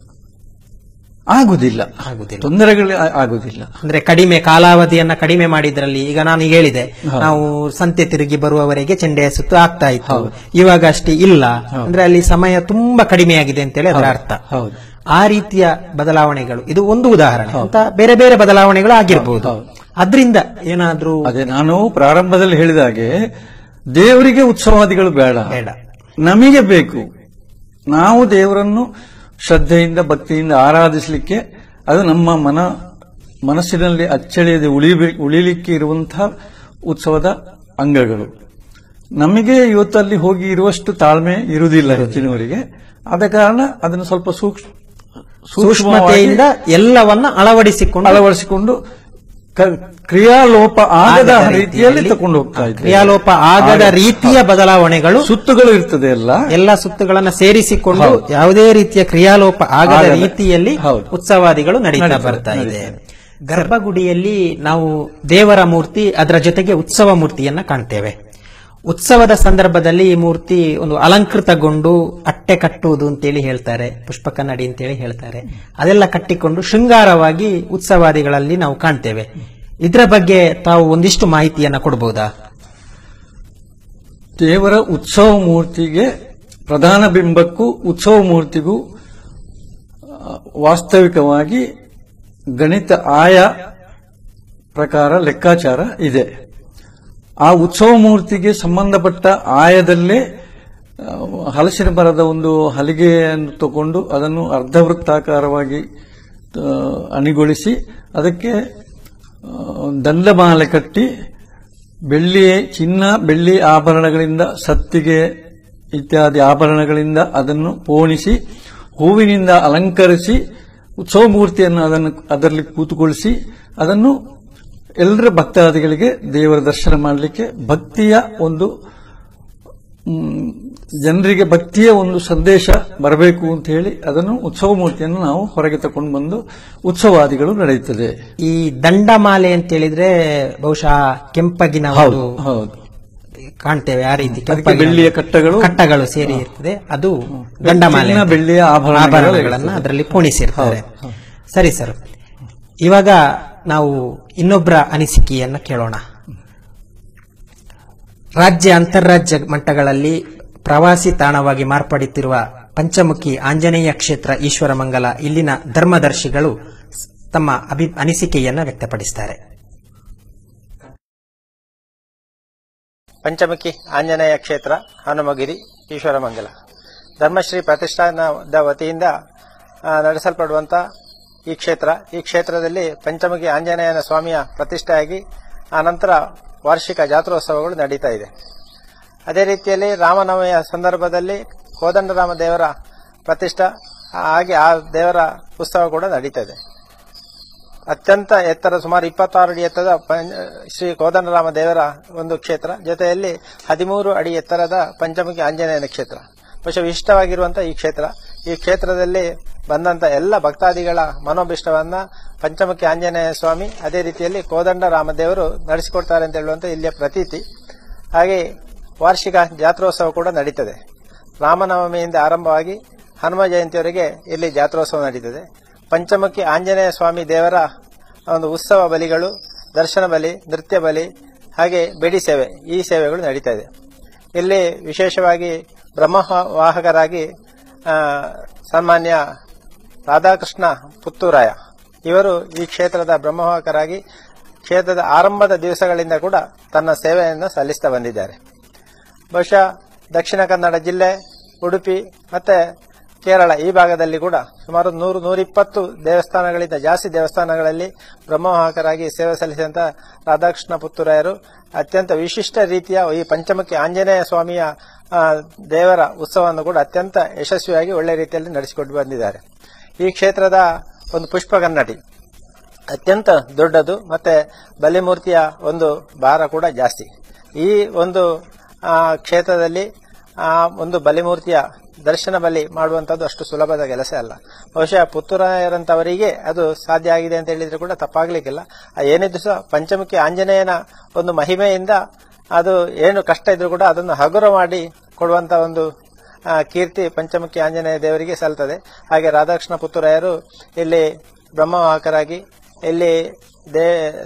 ಆಗುದಿಲ್ಲ ಆಗುದಿಲ್ಲ ತೊಂದರೆಗಳು ಆ- ಆಗುದಿಲ್ಲ ಅಂದ್ರೆ ಕಡಿಮೆ ಕಾಲಾವಧಿಯನ್ನ ಕಡಿಮೆ ಮಾಡಿದ್ರಲ್ಲಿ ಈಗ ನಾನು ಈಗ ಹೇಳಿದೆ ನಾವು ಸಂತೆ ತಿರುಗಿ ಬರುವವರೆಗೆ ಚೆಂಡೆಯ ಸುತ್ತು ಆಗ್ತಾ ಇತ್ತು ಇವಾಗ ಅಷ್ಟೇ ಇಲ್ಲ ಅಂದ್ರೆ ಅಲ್ಲಿ ಸಮಯ ತುಂಬಾ ಕಡಿಮೆ ಆಗಿದೆ ಅಂತೇಳಿ ಅದರ ಅರ್ಥ ಹೌದು ಆ ರೀತಿಯ ಬದಲಾವಣೆಗಳು ಇದು ಒಂದು ಉದಾಹರಣೆ ಅಂತ ಬೇರೆ ಬೇರೆ ಬದಲಾವಣೆಗಳು ಆಗಿರಬಹುದು ಅದರಿಂದ ಏನಾದ್ರೂ ಅದೇ ನಾನು ಪ್ರಾರಂಭದಲ್ಲಿ ಹೇಳಿದ ಹಾಗೆ ದೇವರಿಗೆ ಉತ್ಸವಾದಿಗಳು ಬೇಡ ಬೇಡ ನಮಗೆ ಬೇಕು ನಾವು ದೇವರನ್ನು ಶ್ರದ್ಧೆಯಿಂದ ಭಕ್ತಿಯಿಂದ ಆರಾಧಿಸಲಿಕ್ಕೆ ಅದು ನಮ್ಮ ಮನ ಮನಸ್ಸಿನಲ್ಲಿ ಅಚ್ಚಳಿಯದೆ ಉಳಿಬೇಕು ಉಳಿಲಿಕ್ಕೆ ಇರುವಂತಹ ಉತ್ಸವದ ಅಂಗಗಳು ನಮಗೆ ಇವತ್ತಲ್ಲಿ ಹೋಗಿ ಇರುವಷ್ಟು ತಾಳ್ಮೆ ಇರುವುದಿಲ್ಲ ಹೆಚ್ಚಿನವರಿಗೆ ಆದ ಕಾರಣ ಅದನ್ನು ಸ್ವಲ್ಪ ಸೂಕ್ಷ್ಮ ಸೂಕ್ಷ್ಮವಾಗಿ ಸೂಕ್ಷ್ಮತೆಯಿಂದ ಎಲ್ಲವನ್ನ ಅಳವಡಿಸಿಕೊಂಡು ಅಳವಡಿಸಿಕೊಂಡು ಕ- ಕ್ರಿಯಾಲೋಪ ಆಗದ ರೀತಿಯಲ್ಲಿ ತಕೊಂಡು ಹೋಗ್ತಾ ಇದ್ದಾರೆ ಕ್ರಿಯಾಲೋಪ ಆಗದ ರೀತಿಯ ಬದಲಾವಣೆಗಳು ಸುತ್ತುಗಳು ಇರ್ತದೆ ಎಲ್ಲ ಎಲ್ಲ ಸುತ್ತುಗಳನ್ನ ಸೇರಿಸಿಕೊಂಡು ಯಾವುದೇ ರೀತಿಯ ಕ್ರಿಯಾಲೋಪ ಆಗದ ಆಗದ. ರೀತಿಯಲ್ಲಿ ಹೌದು. ಉತ್ಸವಾದಿಗಳು ನಡೀತಾ ನಡೀತಾ- ಬರ್ತಾ ಇದೆ ನಡೀತಾ ಗರ್ಭಗುಡಿಯಲ್ಲಿ ನಾವು ದೇವರ ಮೂರ್ತಿ ಅದರ ಜೊತೆಗೆ ಉತ್ಸವ ಮೂರ್ತಿಯನ್ನ ಕಾಣ್ತೇವೆ ಉತ್ಸವದ ಸಂದರ್ಭದಲ್ಲಿ ಈ ಮೂರ್ತಿ ಒಂದು ಅಲಂಕೃತಗೊಂಡು ಅಟ್ಟೆ ಕಟ್ಟುವುದು ಅಂತೇಳಿ ಹೇಳ್ತಾರೆ ಪುಷ್ಪ ಕನ್ನಡಿ ಅಂತೇಳಿ ಹೇಳ್ತಾರೆ ಅದೆಲ್ಲ ಕಟ್ಟಿಕೊಂಡು ಶೃಂಗಾರವಾಗಿ ಉತ್ಸವಾದಿಗಳಲ್ಲಿ ನಾವು ಕಾಣ್ತೇವೆ ಇದರ ಬಗ್ಗೆ ತಾವು ಒಂದಿಷ್ಟು ಮಾಹಿತಿಯನ್ನ ಕೊಡಬಹುದಾ ದೇವರ ಉತ್ಸವ ಮೂರ್ತಿಗೆ ಪ್ರಧಾನ ಬಿಂಬಕ್ಕೂ ಉತ್ಸವ ಮೂರ್ತಿಗೂ ಆ, ವಾಸ್ತವಿಕವಾಗಿ ಗಣಿತ ಆಯ ಪ್ರಕಾರ ಲೆಕ್ಕಾಚಾರ ಇದೆ ಆ ಉತ್ಸವ ಮೂರ್ತಿಗೆ ಸಂಬಂಧಪಟ್ಟ ಆಯದಲ್ಲೇ ಆ, ಹಲಸಿನ ಮರದ ಒಂದು ಹಲಿಗೆಯನ್ನು ತಗೊಂಡು ಅದನ್ನು ಅರ್ಧವೃತ್ತಾಕಾರವಾಗಿ ಆ, ಅಣಿಗೊಳಿಸಿ ಅದಕ್ಕೆ ಆ, ದಂಡಮಾಲೆ ಕಟ್ಟಿ ಬೆಳ್ಳಿ ಚಿನ್ನ ಬೆಳ್ಳಿ ಆಭರಣಗಳಿಂದ ಸತ್ತಿಗೆ ಇತ್ಯಾದಿ ಆಭರಣಗಳಿಂದ ಅದನ್ನು ಪೋಣಿಸಿ ಹೂವಿನಿಂದ ಅಲಂಕರಿಸಿ ಉತ್ಸವ ಮೂರ್ತಿಯನ್ನು ಅದನ್ನು ಅದರಲ್ಲಿ ಕೂತುಗೊಳಿಸಿ ಅದನ್ನು ಎಲ್ಲರ ಭಕ್ತಾದಿಗಳಿಗೆ ದೇವರ ದರ್ಶನ ಮಾಡಲಿಕ್ಕೆ ಭಕ್ತಿಯ ಒಂದು ಮ್, ಜನರಿಗೆ ಭಕ್ತಿಯ ಒಂದು ಸಂದೇಶ ಬರಬೇಕು ಅಂತ ಹೇಳಿ ಅದನ್ನು ಉತ್ಸವ ಮೂರ್ತಿಯನ್ನು ನಾವು ಹೊರಗೆ ತಕೊಂಡು ಬಂದು ಉತ್ಸವಾದಿಗಳು ನಡೆಯುತ್ತದೆ ಈ ದಂಡಮಾಲೆ ಅಂತ ಹೇಳಿದ್ರೆ ಬಹುಶಃ ಕೆಂಪಗಿನ ಹೌದು ಒಂದು ಹೌದು ಕಾಣ್ತೇವೆ ಆ ರೀತಿ ಅದಕ್ಕೆ ಕೆಂಪಗಿನ ಬೆಳ್ಳಿಯ ಕಟ್ಟಗಳು ಕಟ್ಟಗಳು ಸೇರಿ ಇರ್ತದೆ ಅದು ದಂಡಮಾಲೆ ಚಿನ್ನ, ಅಂತ. ಬೆಳ್ಳಿಯ ಆಭರಣಗಳು ಆಭರಣಗಳನ್ನ ಇರ್ತದೆ. ಅದರಲ್ಲಿ ಪೋಣಿಸಿರ್ತಾರೆ ಹೌದು, ಹೌದು. ಸರಿ ಸರ್ ಇವಾಗ ನಾವು ಇನ್ನೊಬ್ಬರ ಅನಿಸಿಕೆಯನ್ನ ಕೇಳೋಣ ರಾಜ್ಯ ಅಂತಾರಾಜ್ಯ ಮಟ್ಟಗಳಲ್ಲಿ ಪ್ರವಾಸಿ ತಾಣವಾಗಿ ಮಾರ್ಪಡುತ್ತಿರುವ ಪಂಚಮುಖಿ ಆಂಜನೇಯ ಕ್ಷೇತ್ರ ಈಶ್ವರಮಂಗಲ ಇಲ್ಲಿನ ಧರ್ಮದರ್ಶಿಗಳು ತಮ್ಮ ಅಭಿ ಅನಿಸಿಕೆಯನ್ನ ವ್ಯಕ್ತಪಡಿಸ್ತಾರೆ ಪಂಚಮುಖಿ ಆಂಜನೇಯ ಕ್ಷೇತ್ರ ಹನುಮಗಿರಿ ಈಶ್ವರಮಂಗಲ ಧರ್ಮಶ್ರೀ ಪ್ರತಿಷ್ಠಾನದ ವತಿಯಿಂದ ಆ, ನಡೆಸಲ್ಪಡುವಂತ ಈ ಕ್ಷೇತ್ರ ಈ ಕ್ಷೇತ್ರದಲ್ಲಿ ಪಂಚಮುಖಿ ಆಂಜನೇಯನ ಸ್ವಾಮಿಯ ಪ್ರತಿಷ್ಠೆಯಾಗಿ ಆನಂತರ ವಾರ್ಷಿಕ ಜಾತ್ರೋತ್ಸವಗಳು ನಡೀತಾ ಇದೆ ಅದೇ ರೀತಿಯಲ್ಲಿ ರಾಮನವಮಿಯ ಸಂದರ್ಭದಲ್ಲಿ ಕೋದಂಡರಾಮ ದೇವರ ಪ್ರತಿಷ್ಠಾ ಹಾಗೆ ಆ ದೇವರ ಉತ್ಸವ ಕೂಡ ನಡೀತಾ ಇದೆ ಅತ್ಯಂತ ಎತ್ತರ ಸುಮಾರು ಇಪ್ಪತ್ತಾರು ಅಡಿ ಎತ್ತರದ ಪಂ- ಶ್ರೀ ಕೋದಂಡರಾಮ ದೇವರ ಒಂದು ಕ್ಷೇತ್ರ ಜೊತೆಯಲ್ಲಿ ಹದಿಮೂರು ಅಡಿ ಎತ್ತರದ ಪಂಚಮುಖಿ ಆಂಜನೇಯನ ಕ್ಷೇತ್ರ ಬಹುಶಃ ವಿಶಿಷ್ಟವಾಗಿರುವಂತಹ ಈ ಕ್ಷೇತ್ರ ಈ ಕ್ಷೇತ್ರದಲ್ಲಿ ಬಂದಂತ ಎಲ್ಲ ಭಕ್ತಾದಿಗಳ ಮನೋಭಿಷ್ಟವನ್ನ ಪಂಚಮುಖಿ ಆಂಜನೇಯ ಸ್ವಾಮಿ ಅದೇ ರೀತಿಯಲ್ಲಿ ಕೋದಂಡ ರಾಮದೇವರು ನಡೆಸಿಕೊಡ್ತಾರೆ ಅಂತ ಹೇಳುವಂತ ಇಲ್ಲಿಯ ಪ್ರತೀತಿ ಹಾಗೆ ವಾರ್ಷಿಕ ಜಾತ್ರೋತ್ಸವ ಕೂಡ ನಡೀತದೆ ರಾಮನವಮಿಯಿಂದ ಆರಂಭವಾಗಿ ಹನುಮ ಜಯಂತಿಯವರೆಗೆ ಇಲ್ಲಿ ಜಾತ್ರೋತ್ಸವ ನಡೀತದೆ ಪಂಚಮುಖಿ ಆಂಜನೇಯ ಸ್ವಾಮಿ ದೇವರ ಒಂದು ಉತ್ಸವ ಬಲಿಗಳು ದರ್ಶನ ಬಲಿ ನೃತ್ಯ ಬಲಿ ಹಾಗೆ ಬೆಡಿ ಸೇವೆ ಈ ಸೇವೆಗಳು ನಡೀತಾ ಇದೆ ಇಲ್ಲಿ ವಿಶೇಷವಾಗಿ ಬ್ರಹ್ಮವಾಹಕರಾಗಿ ಆ, ಸನ್ಮಾನ್ಯ ರಾಧಾಕೃಷ್ಣ ಪುತ್ತೂರಾಯ ಇವರು ಈ ಕ್ಷೇತ್ರದ ಬ್ರಹ್ಮವಾಹಕರಾಗಿ ಕ್ಷೇತ್ರದ ಆರಂಭದ ದಿವಸಗಳಿಂದ ಕೂಡ ತನ್ನ ಸೇವೆಯನ್ನು ಸಲ್ಲಿಸ್ತಾ ಬಂದಿದ್ದಾರೆ ಬಹುಶಃ ದಕ್ಷಿಣ ಕನ್ನಡ ಜಿಲ್ಲೆ ಉಡುಪಿ ಮತ್ತೆ ಕೇರಳ ಈ ಭಾಗದಲ್ಲಿ ಕೂಡ ಸುಮಾರು ನೂರು ನೂರಿಪ್ಪತ್ತು ದೇವಸ್ಥಾನಗಳಿಂದ ಜಾಸ್ತಿ ದೇವಸ್ಥಾನಗಳಲ್ಲಿ ಬ್ರಹ್ಮವಾಹಕರಾಗಿ ಸೇವೆ ಸಲ್ಲಿಸಿದಂತ ರಾಧಾಕೃಷ್ಣ ಪುತ್ತೂರಾಯರು ಅತ್ಯಂತ ವಿಶಿಷ್ಟ ರೀತಿಯ ಈ ಪಂಚಮುಖಿ ಆಂಜನೇಯ ಸ್ವಾಮಿಯ ಆ, ದೇವರ ಉತ್ಸವವನ್ನು ಕೂಡ ಅತ್ಯಂತ ಯಶಸ್ವಿಯಾಗಿ ಒಳ್ಳೆ ರೀತಿಯಲ್ಲಿ ನಡೆಸಿಕೊಂಡು ಬಂದಿದ್ದಾರೆ ಈ ಕ್ಷೇತ್ರದ ಒಂದು ಪುಷ್ಪ ಕನ್ನಡಿ ಅತ್ಯಂತ ದೊಡ್ಡದು ಮತ್ತೆ ಬಲಿಮೂರ್ತಿಯ ಒಂದು ಭಾರ ಕೂಡ ಜಾಸ್ತಿ ಈ ಒಂದು ಆ, ಕ್ಷೇತ್ರದಲ್ಲಿ ಆ ಒಂದು ಬಲಿಮೂರ್ತಿಯ ದರ್ಶನ ಬಲಿ ಮಾಡುವಂತದ್ದು ಅಷ್ಟು ಸುಲಭದ ಕೆಲಸ ಅಲ್ಲ ಬಹುಶಃ ಪುತ್ತೂರಾಯರಂತವರಿಗೆ ಅದು ಸಾಧ್ಯ ಆಗಿದೆ ಅಂತ ಹೇಳಿದ್ರೆ ಕೂಡ ತಪ್ಪಾಗ್ಲಿಕ್ಕಿಲ್ಲ ಆ ಏನಿದ್ರು ಸಹ ಪಂಚಮುಖಿ ಆಂಜನೇಯನ ಒಂದು ಮಹಿಮೆಯಿಂದ ಅದು ಏನು ಕಷ್ಟ ಇದ್ರೂ ಕೂಡ ಅದನ್ನು ಹಗುರ ಮಾಡಿ ಕೊಡುವಂತ ಒಂದು ಆ, ಕೀರ್ತಿ ಪಂಚಮುಖಿ ಆಂಜನೇಯ ದೇವರಿಗೆ ಸಲ್ತದೆ ಹಾಗೆ ರಾಧಾಕೃಷ್ಣ ಪುತ್ತೂರಾಯರು ಇಲ್ಲಿ ಬ್ರಹ್ಮವಾಹಕರಾಗಿ ಇಲ್ಲಿ ದೇ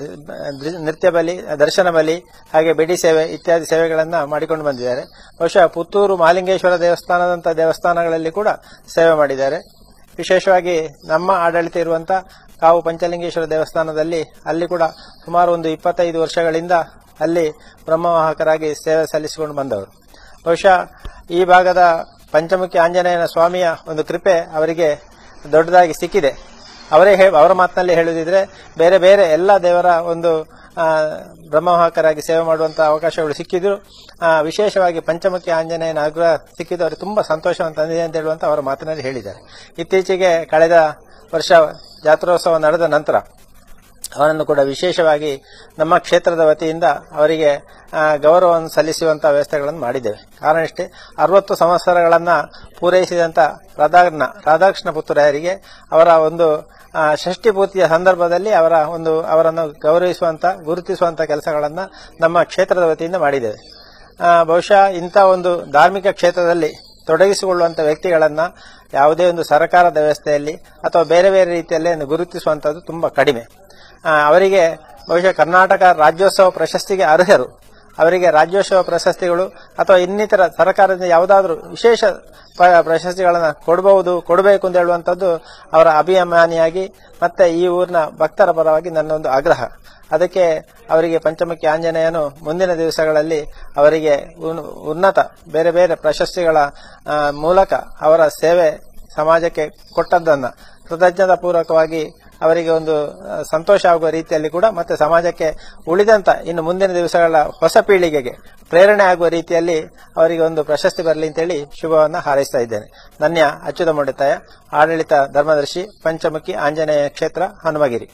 ನೃತ್ಯ ಬಲಿ ದರ್ಶನ ಬಲಿ ಹಾಗೆ ಬೆಡಿ ಸೇವೆ ಇತ್ಯಾದಿ ಸೇವೆಗಳನ್ನ ಮಾಡಿಕೊಂಡು ಬಂದಿದ್ದಾರೆ ಬಹುಶಃ ಪುತ್ತೂರು ಮಹಾಲಿಂಗೇಶ್ವರ ದೇವಸ್ಥಾನದಂತ ದೇವಸ್ಥಾನಗಳಲ್ಲಿ ಕೂಡ ಸೇವೆ ಮಾಡಿದ್ದಾರೆ ವಿಶೇಷವಾಗಿ ನಮ್ಮ ಆಡಳಿತ ಇರುವಂತ ಕಾವು ಪಂಚಲಿಂಗೇಶ್ವರ ದೇವಸ್ಥಾನದಲ್ಲಿ ಅಲ್ಲಿ ಕೂಡ ಸುಮಾರು ಒಂದು ಇಪ್ಪತ್ತೈದು ವರ್ಷಗಳಿಂದ ಅಲ್ಲಿ ಬ್ರಹ್ಮವಾಹಕರಾಗಿ ಸೇವೆ ಸಲ್ಲಿಸಿಕೊಂಡು ಬಂದವರು ಬಹುಶಃ ಈ ಭಾಗದ ಪಂಚಮುಖಿ ಆಂಜನೇಯನ ಸ್ವಾಮಿಯ ಒಂದು ಕೃಪೆ ಅವರಿಗೆ ದೊಡ್ಡದಾಗಿ ಸಿಕ್ಕಿದೆ ಅವರೇ ಹೇ- ಅವರ ಮಾತಿನಲ್ಲಿ ಹೇಳುದಿದ್ರೆ ಬೇರೆ ಬೇರೆ ಎಲ್ಲ ದೇವರ ಒಂದು ಆ, ಬ್ರಹ್ಮವಾಹಕರಾಗಿ ಸೇವೆ ಮಾಡುವಂತಹ ಅವಕಾಶಗಳು ಸಿಕ್ಕಿದ್ರು ಆ, ವಿಶೇಷವಾಗಿ ಪಂಚಮುಖಿ ಆಂಜನೇಯನ ಅನುಗ್ರಹ ಸಿಕ್ಕಿದ್ದು ಅವರಿಗೆ ತುಂಬಾ ಸಂತೋಷವನ್ನು ತಂದಿದೆ ಅಂತ ಹೇಳುವಂತ ಅವರ ಮಾತಿನಲ್ಲಿ ಹೇಳಿದ್ದಾರೆ ಇತ್ತೀಚೆಗೆ ಕಳೆದ ವರ್ಷ ಜಾತ್ರೋತ್ಸವ ನಡೆದ ನಂತರ ಅವರನ್ನು ಕೂಡ ವಿಶೇಷವಾಗಿ ನಮ್ಮ ಕ್ಷೇತ್ರದ ವತಿಯಿಂದ ಅವರಿಗೆ ಆ, ಗೌರವವನ್ನು ಸಲ್ಲಿಸುವಂತಹ ವ್ಯವಸ್ಥೆಗಳನ್ನು ಮಾಡಿದ್ದೇವೆ ಕಾರಣ ಇಷ್ಟೇ ಅರವತ್ತು ಸಂವತ್ಸರಗಳನ್ನ ಪೂರೈಸಿದಂತ ರಾಧಾಕೃಷ್ಣ ರಾಧಾಕೃಷ್ಣ ಪುತ್ತರಾಯರಿಗೆ ಅವರ ಒಂದು ಆ, ಷಷ್ಠಿ ಪೂರ್ತಿಯ ಸಂದರ್ಭದಲ್ಲಿ ಅವರ ಒಂದು ಅವರನ್ನು ಗೌರವಿಸುವಂತ ಗುರುತಿಸುವಂತ ಕೆಲಸಗಳನ್ನ ನಮ್ಮ ಕ್ಷೇತ್ರದ ವತಿಯಿಂದ ಮಾಡಿದ್ದೇವೆ ಆ, ಬಹುಶಃ ಇಂಥ ಒಂದು ಧಾರ್ಮಿಕ ಕ್ಷೇತ್ರದಲ್ಲಿ ತೊಡಗಿಸಿಕೊಳ್ಳುವಂತ ವ್ಯಕ್ತಿಗಳನ್ನ ಯಾವುದೇ ಒಂದು ಸರ್ಕಾರದ ವ್ಯವಸ್ಥೆಯಲ್ಲಿ ಅಥವಾ ಬೇರೆ ಬೇರೆ ರೀತಿಯಲ್ಲಿ ಅದನ್ನು ಗುರುತಿಸುವಂತದ್ದು ತುಂಬಾ ಕಡಿಮೆ ಆ, ಅವರಿಗೆ ಬಹುಶಃ ಕರ್ನಾಟಕ ರಾಜ್ಯೋತ್ಸವ ಪ್ರಶಸ್ತಿಗೆ ಅರ್ಹರು ಅವರಿಗೆ ರಾಜ್ಯೋತ್ಸವ ಪ್ರಶಸ್ತಿಗಳು ಅಥವಾ ಇನ್ನಿತರ ಸರ್ಕಾರದಿಂದ ಯಾವುದಾದ್ರೂ ವಿಶೇಷ ಪ- ಪ್ರಶಸ್ತಿಗಳನ್ನ ಕೊಡಬಹುದು ಕೊಡಬೇಕು ಅಂತ ಹೇಳುವಂತದ್ದು ಅವರ ಅಭಿಮಾನಿಯಾಗಿ ಮತ್ತೆ ಈ ಊರಿನ ಭಕ್ತರ ಪರವಾಗಿ ನನ್ನೊಂದು ಆಗ್ರಹ ಅದಕ್ಕೆ ಅವರಿಗೆ ಪಂಚಮುಖಿ ಆಂಜನೇಯನು ಮುಂದಿನ ದಿವಸಗಳಲ್ಲಿ ಅವರಿಗೆ ಉನ್- ಉನ್ನತ ಬೇರೆ ಬೇರೆ ಪ್ರಶಸ್ತಿಗಳ ಆ, ಮೂಲಕ ಅವರ ಸೇವೆ ಸಮಾಜಕ್ಕೆ ಕೊಟ್ಟದ್ದನ್ನ ಕೃತಜ್ಞತಾ ಪೂರ್ವಕವಾಗಿ ಅವರಿಗೆ ಒಂದು ಆ, ಸಂತೋಷ ಆಗುವ ರೀತಿಯಲ್ಲಿ ಕೂಡ ಮತ್ತೆ ಸಮಾಜಕ್ಕೆ ಉಳಿದಂತ ಇನ್ನು ಮುಂದಿನ ದಿವಸಗಳ ಹೊಸ ಪೀಳಿಗೆಗೆ ಪ್ರೇರಣೆ ಆಗುವ ರೀತಿಯಲ್ಲಿ ಅವರಿಗೆ ಒಂದು ಪ್ರಶಸ್ತಿ ಬರಲಿ ಅಂತೇಳಿ ಶುಭವನ್ನ ಹಾರೈಸ್ತಾ ಇದ್ದೇನೆ ನನ್ನ ಅಚ್ಯುತ ಮೊಂಡಿತಾಯ ಆಡಳಿತ ಧರ್ಮದರ್ಶಿ ಪಂಚಮುಖಿ ಆಂಜನೇಯ ಕ್ಷೇತ್ರ ಹನುಮಗಿರಿ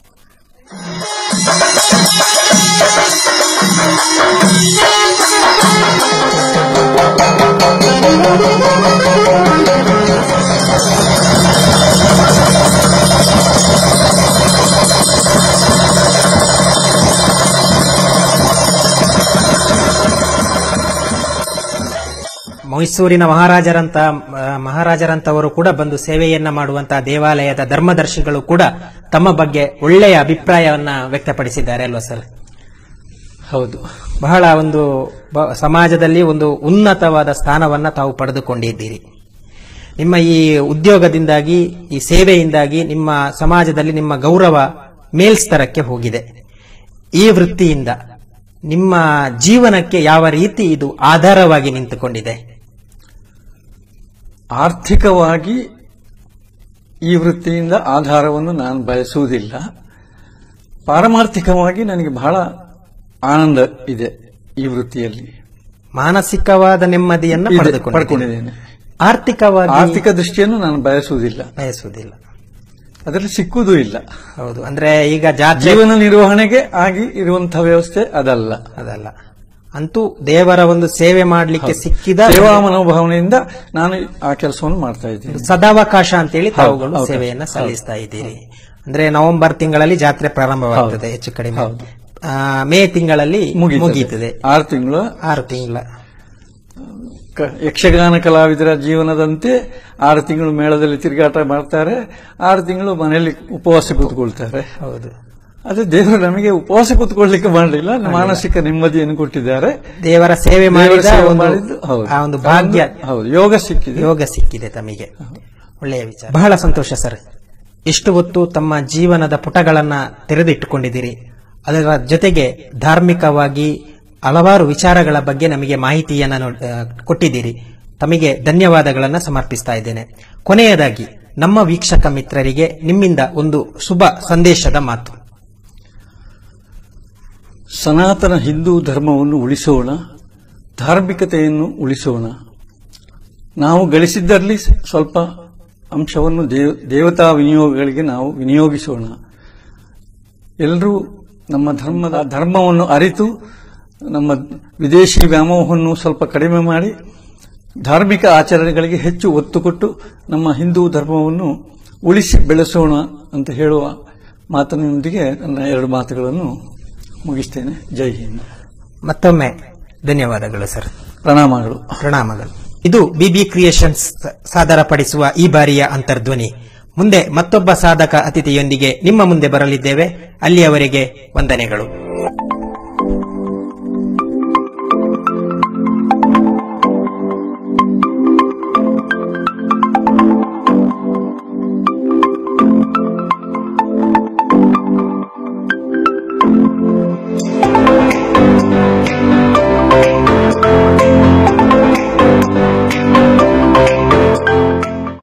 ಮೈಸೂರಿನ ಮಹಾರಾಜರಂತ ಆ, ಮಹಾರಾಜರಂತವರು ಕೂಡ ಬಂದು ಸೇವೆಯನ್ನ ಮಾಡುವಂತಹ ದೇವಾಲಯದ ಧರ್ಮದರ್ಶಿಗಳು ಕೂಡ ತಮ್ಮ ಬಗ್ಗೆ ಒಳ್ಳೆಯ ಅಭಿಪ್ರಾಯವನ್ನ ವ್ಯಕ್ತಪಡಿಸಿದ್ದಾರೆ ಅಲ್ವಾ ಸರ್ ಹೌದು ಬಹಳ ಒಂದು ಬ- ಸಮಾಜದಲ್ಲಿ ಒಂದು ಉನ್ನತವಾದ ಸ್ಥಾನವನ್ನ ತಾವು ಪಡೆದುಕೊಂಡಿದ್ದೀರಿ ನಿಮ್ಮ ಈ ಉದ್ಯೋಗದಿಂದಾಗಿ ಈ ಸೇವೆಯಿಂದಾಗಿ ನಿಮ್ಮ ಸಮಾಜದಲ್ಲಿ ನಿಮ್ಮ ಗೌರವ ಮೇಲ್ಸ್ತರಕ್ಕೆ ಹೋಗಿದೆ ಈ ವೃತ್ತಿಯಿಂದ ನಿಮ್ಮ ಜೀವನಕ್ಕೆ ಯಾವ ರೀತಿ ಇದು ಆಧಾರವಾಗಿ ನಿಂತುಕೊಂಡಿದೆ ಆರ್ಥಿಕವಾಗಿ ಈ ವೃತ್ತಿಯಿಂದ ಆಧಾರವನ್ನು ನಾನು ಬಯಸುವುದಿಲ್ಲ ಪಾರಮಾರ್ಥಿಕವಾಗಿ ನನಗೆ ಬಹಳ ಆನಂದ ಇದೆ ಈ ವೃತ್ತಿಯಲ್ಲಿ ಮಾನಸಿಕವಾದ ನೆಮ್ಮದಿಯನ್ನ ಇದೆ, ಪಡೆದುಕೊಂಡಿದ್ದೀರಿ. ಪಡ್ಕೊಂಡಿದ್ದೇನೆ ಆರ್ಥಿಕವಾಗಿ ಆರ್ಥಿಕ ದೃಷ್ಟಿಯನ್ನು ನಾನು ಬಯಸುವುದಿಲ್ಲ ಬಯಸುವುದಿಲ್ಲ ಅದರಲ್ಲಿ ಸಿಕ್ಕುವುದೂ ಇಲ್ಲ ಹೌದು ಅಂದ್ರೆ ಈಗ ಜಾತ್ರೆ ಜೀವನ ನಿರ್ವಹಣೆಗೆ ಆಗಿ ಇರುವಂತಹ ವ್ಯವಸ್ಥೆ ಅದಲ್ಲ ಅದಲ್ಲ ಅಂತೂ ದೇವರ ಒಂದು ಸೇವೆ ಮಾಡಲಿಕ್ಕೆ ಸಿಕ್ಕಿದ ಸೇವಾ ಮನೋಭಾವನೆಯಿಂದ ನಾನು ಆ ಕೆಲಸವನ್ನು ಮಾಡ್ತಾ ಇದ್ದೇನೆ ಸದಾವಕಾಶ ಅಂತೇಳಿ ಹೌದು, ತಾವುಗಳು ಹೌದು. ಸೇವೆಯನ್ನ ಸಲ್ಲಿಸ್ತಾ ಇದ್ದೀರಿ ಅಂದ್ರೆ ನವೆಂಬರ್ ತಿಂಗಳಲ್ಲಿ ಜಾತ್ರೆ ಪ್ರಾರಂಭವಾಗ್ತದೆ ಹೆಚ್ಚು ಕಡಿಮೆ ಹೌದು. ಆ, ಮೇ ತಿಂಗಳಲ್ಲಿ ಮುಗೀತದೆ. ಮುಗೀತದೆ ಆರು ತಿಂಗಳು ಆರು ತಿಂಗಳ ಕ- ಯಕ್ಷಗಾನ ಕಲಾವಿದರ ಜೀವನದಂತೆ ಆರು ತಿಂಗಳು ಮೇಳದಲ್ಲಿ ತಿರುಗಾಟ ಮಾಡ್ತಾರೆ ಆರು ತಿಂಗಳು ಮನೆಯಲ್ಲಿ ಉಪವಾಸ ಕೂತ್ಕೊಳ್ತಾರೆ ಹೌದು ಅದೇ ದೇವರು ನಮಗೆ ಉಪವಾಸ ಕೂತ್ಕೊಳ್ಳಿಕ್ಕೆ ಮಾಡಲಿಲ್ಲ ಮಾನಸಿಕ ನೆಮ್ಮದಿಯನ್ನು ಕೊಟ್ಟಿದ್ದಾರೆ ದೇವರ ಸೇವೆ ದೇವರ ಮಾಡಿದ ಸೇವೆ ಒಂದು- ಮಾಡಿದ್ದು ಹೌದು. ಆ ಒಂದು ಭಾಗ್ಯ ಹೌದು ಯೋಗ ಸಿಕ್ಕಿದೆ ಯೋಗ ಸಿಕ್ಕಿದೆ ತಮಗೆ ಒಳ್ಳೆಯ ವಿಚಾರ ಬಹಳ ಸಂತೋಷ ಸರ್ ಇಷ್ಟು ಹೊತ್ತು ತಮ್ಮ ಜೀವನದ ಪುಟಗಳನ್ನ ತೆರೆದಿಟ್ಟುಕೊಂಡಿದ್ದೀರಿ ಅದರ ಜೊತೆಗೆ ಧಾರ್ಮಿಕವಾಗಿ ಹಲವಾರು ವಿಚಾರಗಳ ಬಗ್ಗೆ ನಮಗೆ ಮಾಹಿತಿಯನ್ನ ನೋ- ಆ, ಕೊಟ್ಟಿದ್ದೀರಿ ತಮಗೆ ಧನ್ಯವಾದಗಳನ್ನ ಸಮರ್ಪಿಸ್ತಾ ಇದ್ದೇನೆ ಕೊನೆಯದಾಗಿ ನಮ್ಮ ವೀಕ್ಷಕ ಮಿತ್ರರಿಗೆ ನಿಮ್ಮಿಂದ ಒಂದು ಶುಭ ಸಂದೇಶದ ಮಾತು ಸನಾತನ ಹಿಂದೂ ಧರ್ಮವನ್ನು ಉಳಿಸೋಣ ಧಾರ್ಮಿಕತೆಯನ್ನು ಉಳಿಸೋಣ ನಾವು ಗಳಿಸಿದ್ದರಲ್ಲಿ ಸ್ವಲ್ಪ ಅಂಶವನ್ನು ದೇವ ದೇವತಾ ವಿನಿಯೋಗಗಳಿಗೆ ನಾವು ವಿನಿಯೋಗಿಸೋಣ ಎಲ್ಲರೂ ನಮ್ಮ ಧರ್ಮದ ಧರ್ಮವನ್ನು ಅರಿತು ನಮ್ಮ ವಿದೇಶಿ ವ್ಯಾಮೋಹವನ್ನು ಸ್ವಲ್ಪ ಕಡಿಮೆ ಮಾಡಿ ಧಾರ್ಮಿಕ ಆಚರಣೆಗಳಿಗೆ ಹೆಚ್ಚು ಒತ್ತು ಕೊಟ್ಟು ನಮ್ಮ ಹಿಂದೂ ಧರ್ಮವನ್ನು ಉಳಿಸಿ ಬೆಳೆಸೋಣ ಅಂತ ಹೇಳುವ ಮಾತಿನೊಂದಿಗೆ ನನ್ನ ಎರಡು ಮಾತುಗಳನ್ನು ಮುಗಿಸ್ತೇನೆ ಜೈ ಹಿಂದ್ ಮತ್ತೊಮ್ಮೆ ಧನ್ಯವಾದಗಳು ಸರ್ ಪ್ರಣಾಮಗಳು ಪ್ರಣಾಮಗಳು ಇದು ಬಿಬಿ ಕ್ರಿಯೇಷನ್ಸ್ ಸಾದರಪಡಿಸುವ ಈ ಬಾರಿಯ ಅಂತರ್ಧ್ವನಿ ಮುಂದೆ ಮತ್ತೊಬ್ಬ ಸಾಧಕ ಅತಿಥಿಯೊಂದಿಗೆ ನಿಮ್ಮ ಮುಂದೆ ಬರಲಿದ್ದೇವೆ ಅಲ್ಲಿಯವರೆಗೆ ವಂದನೆಗಳು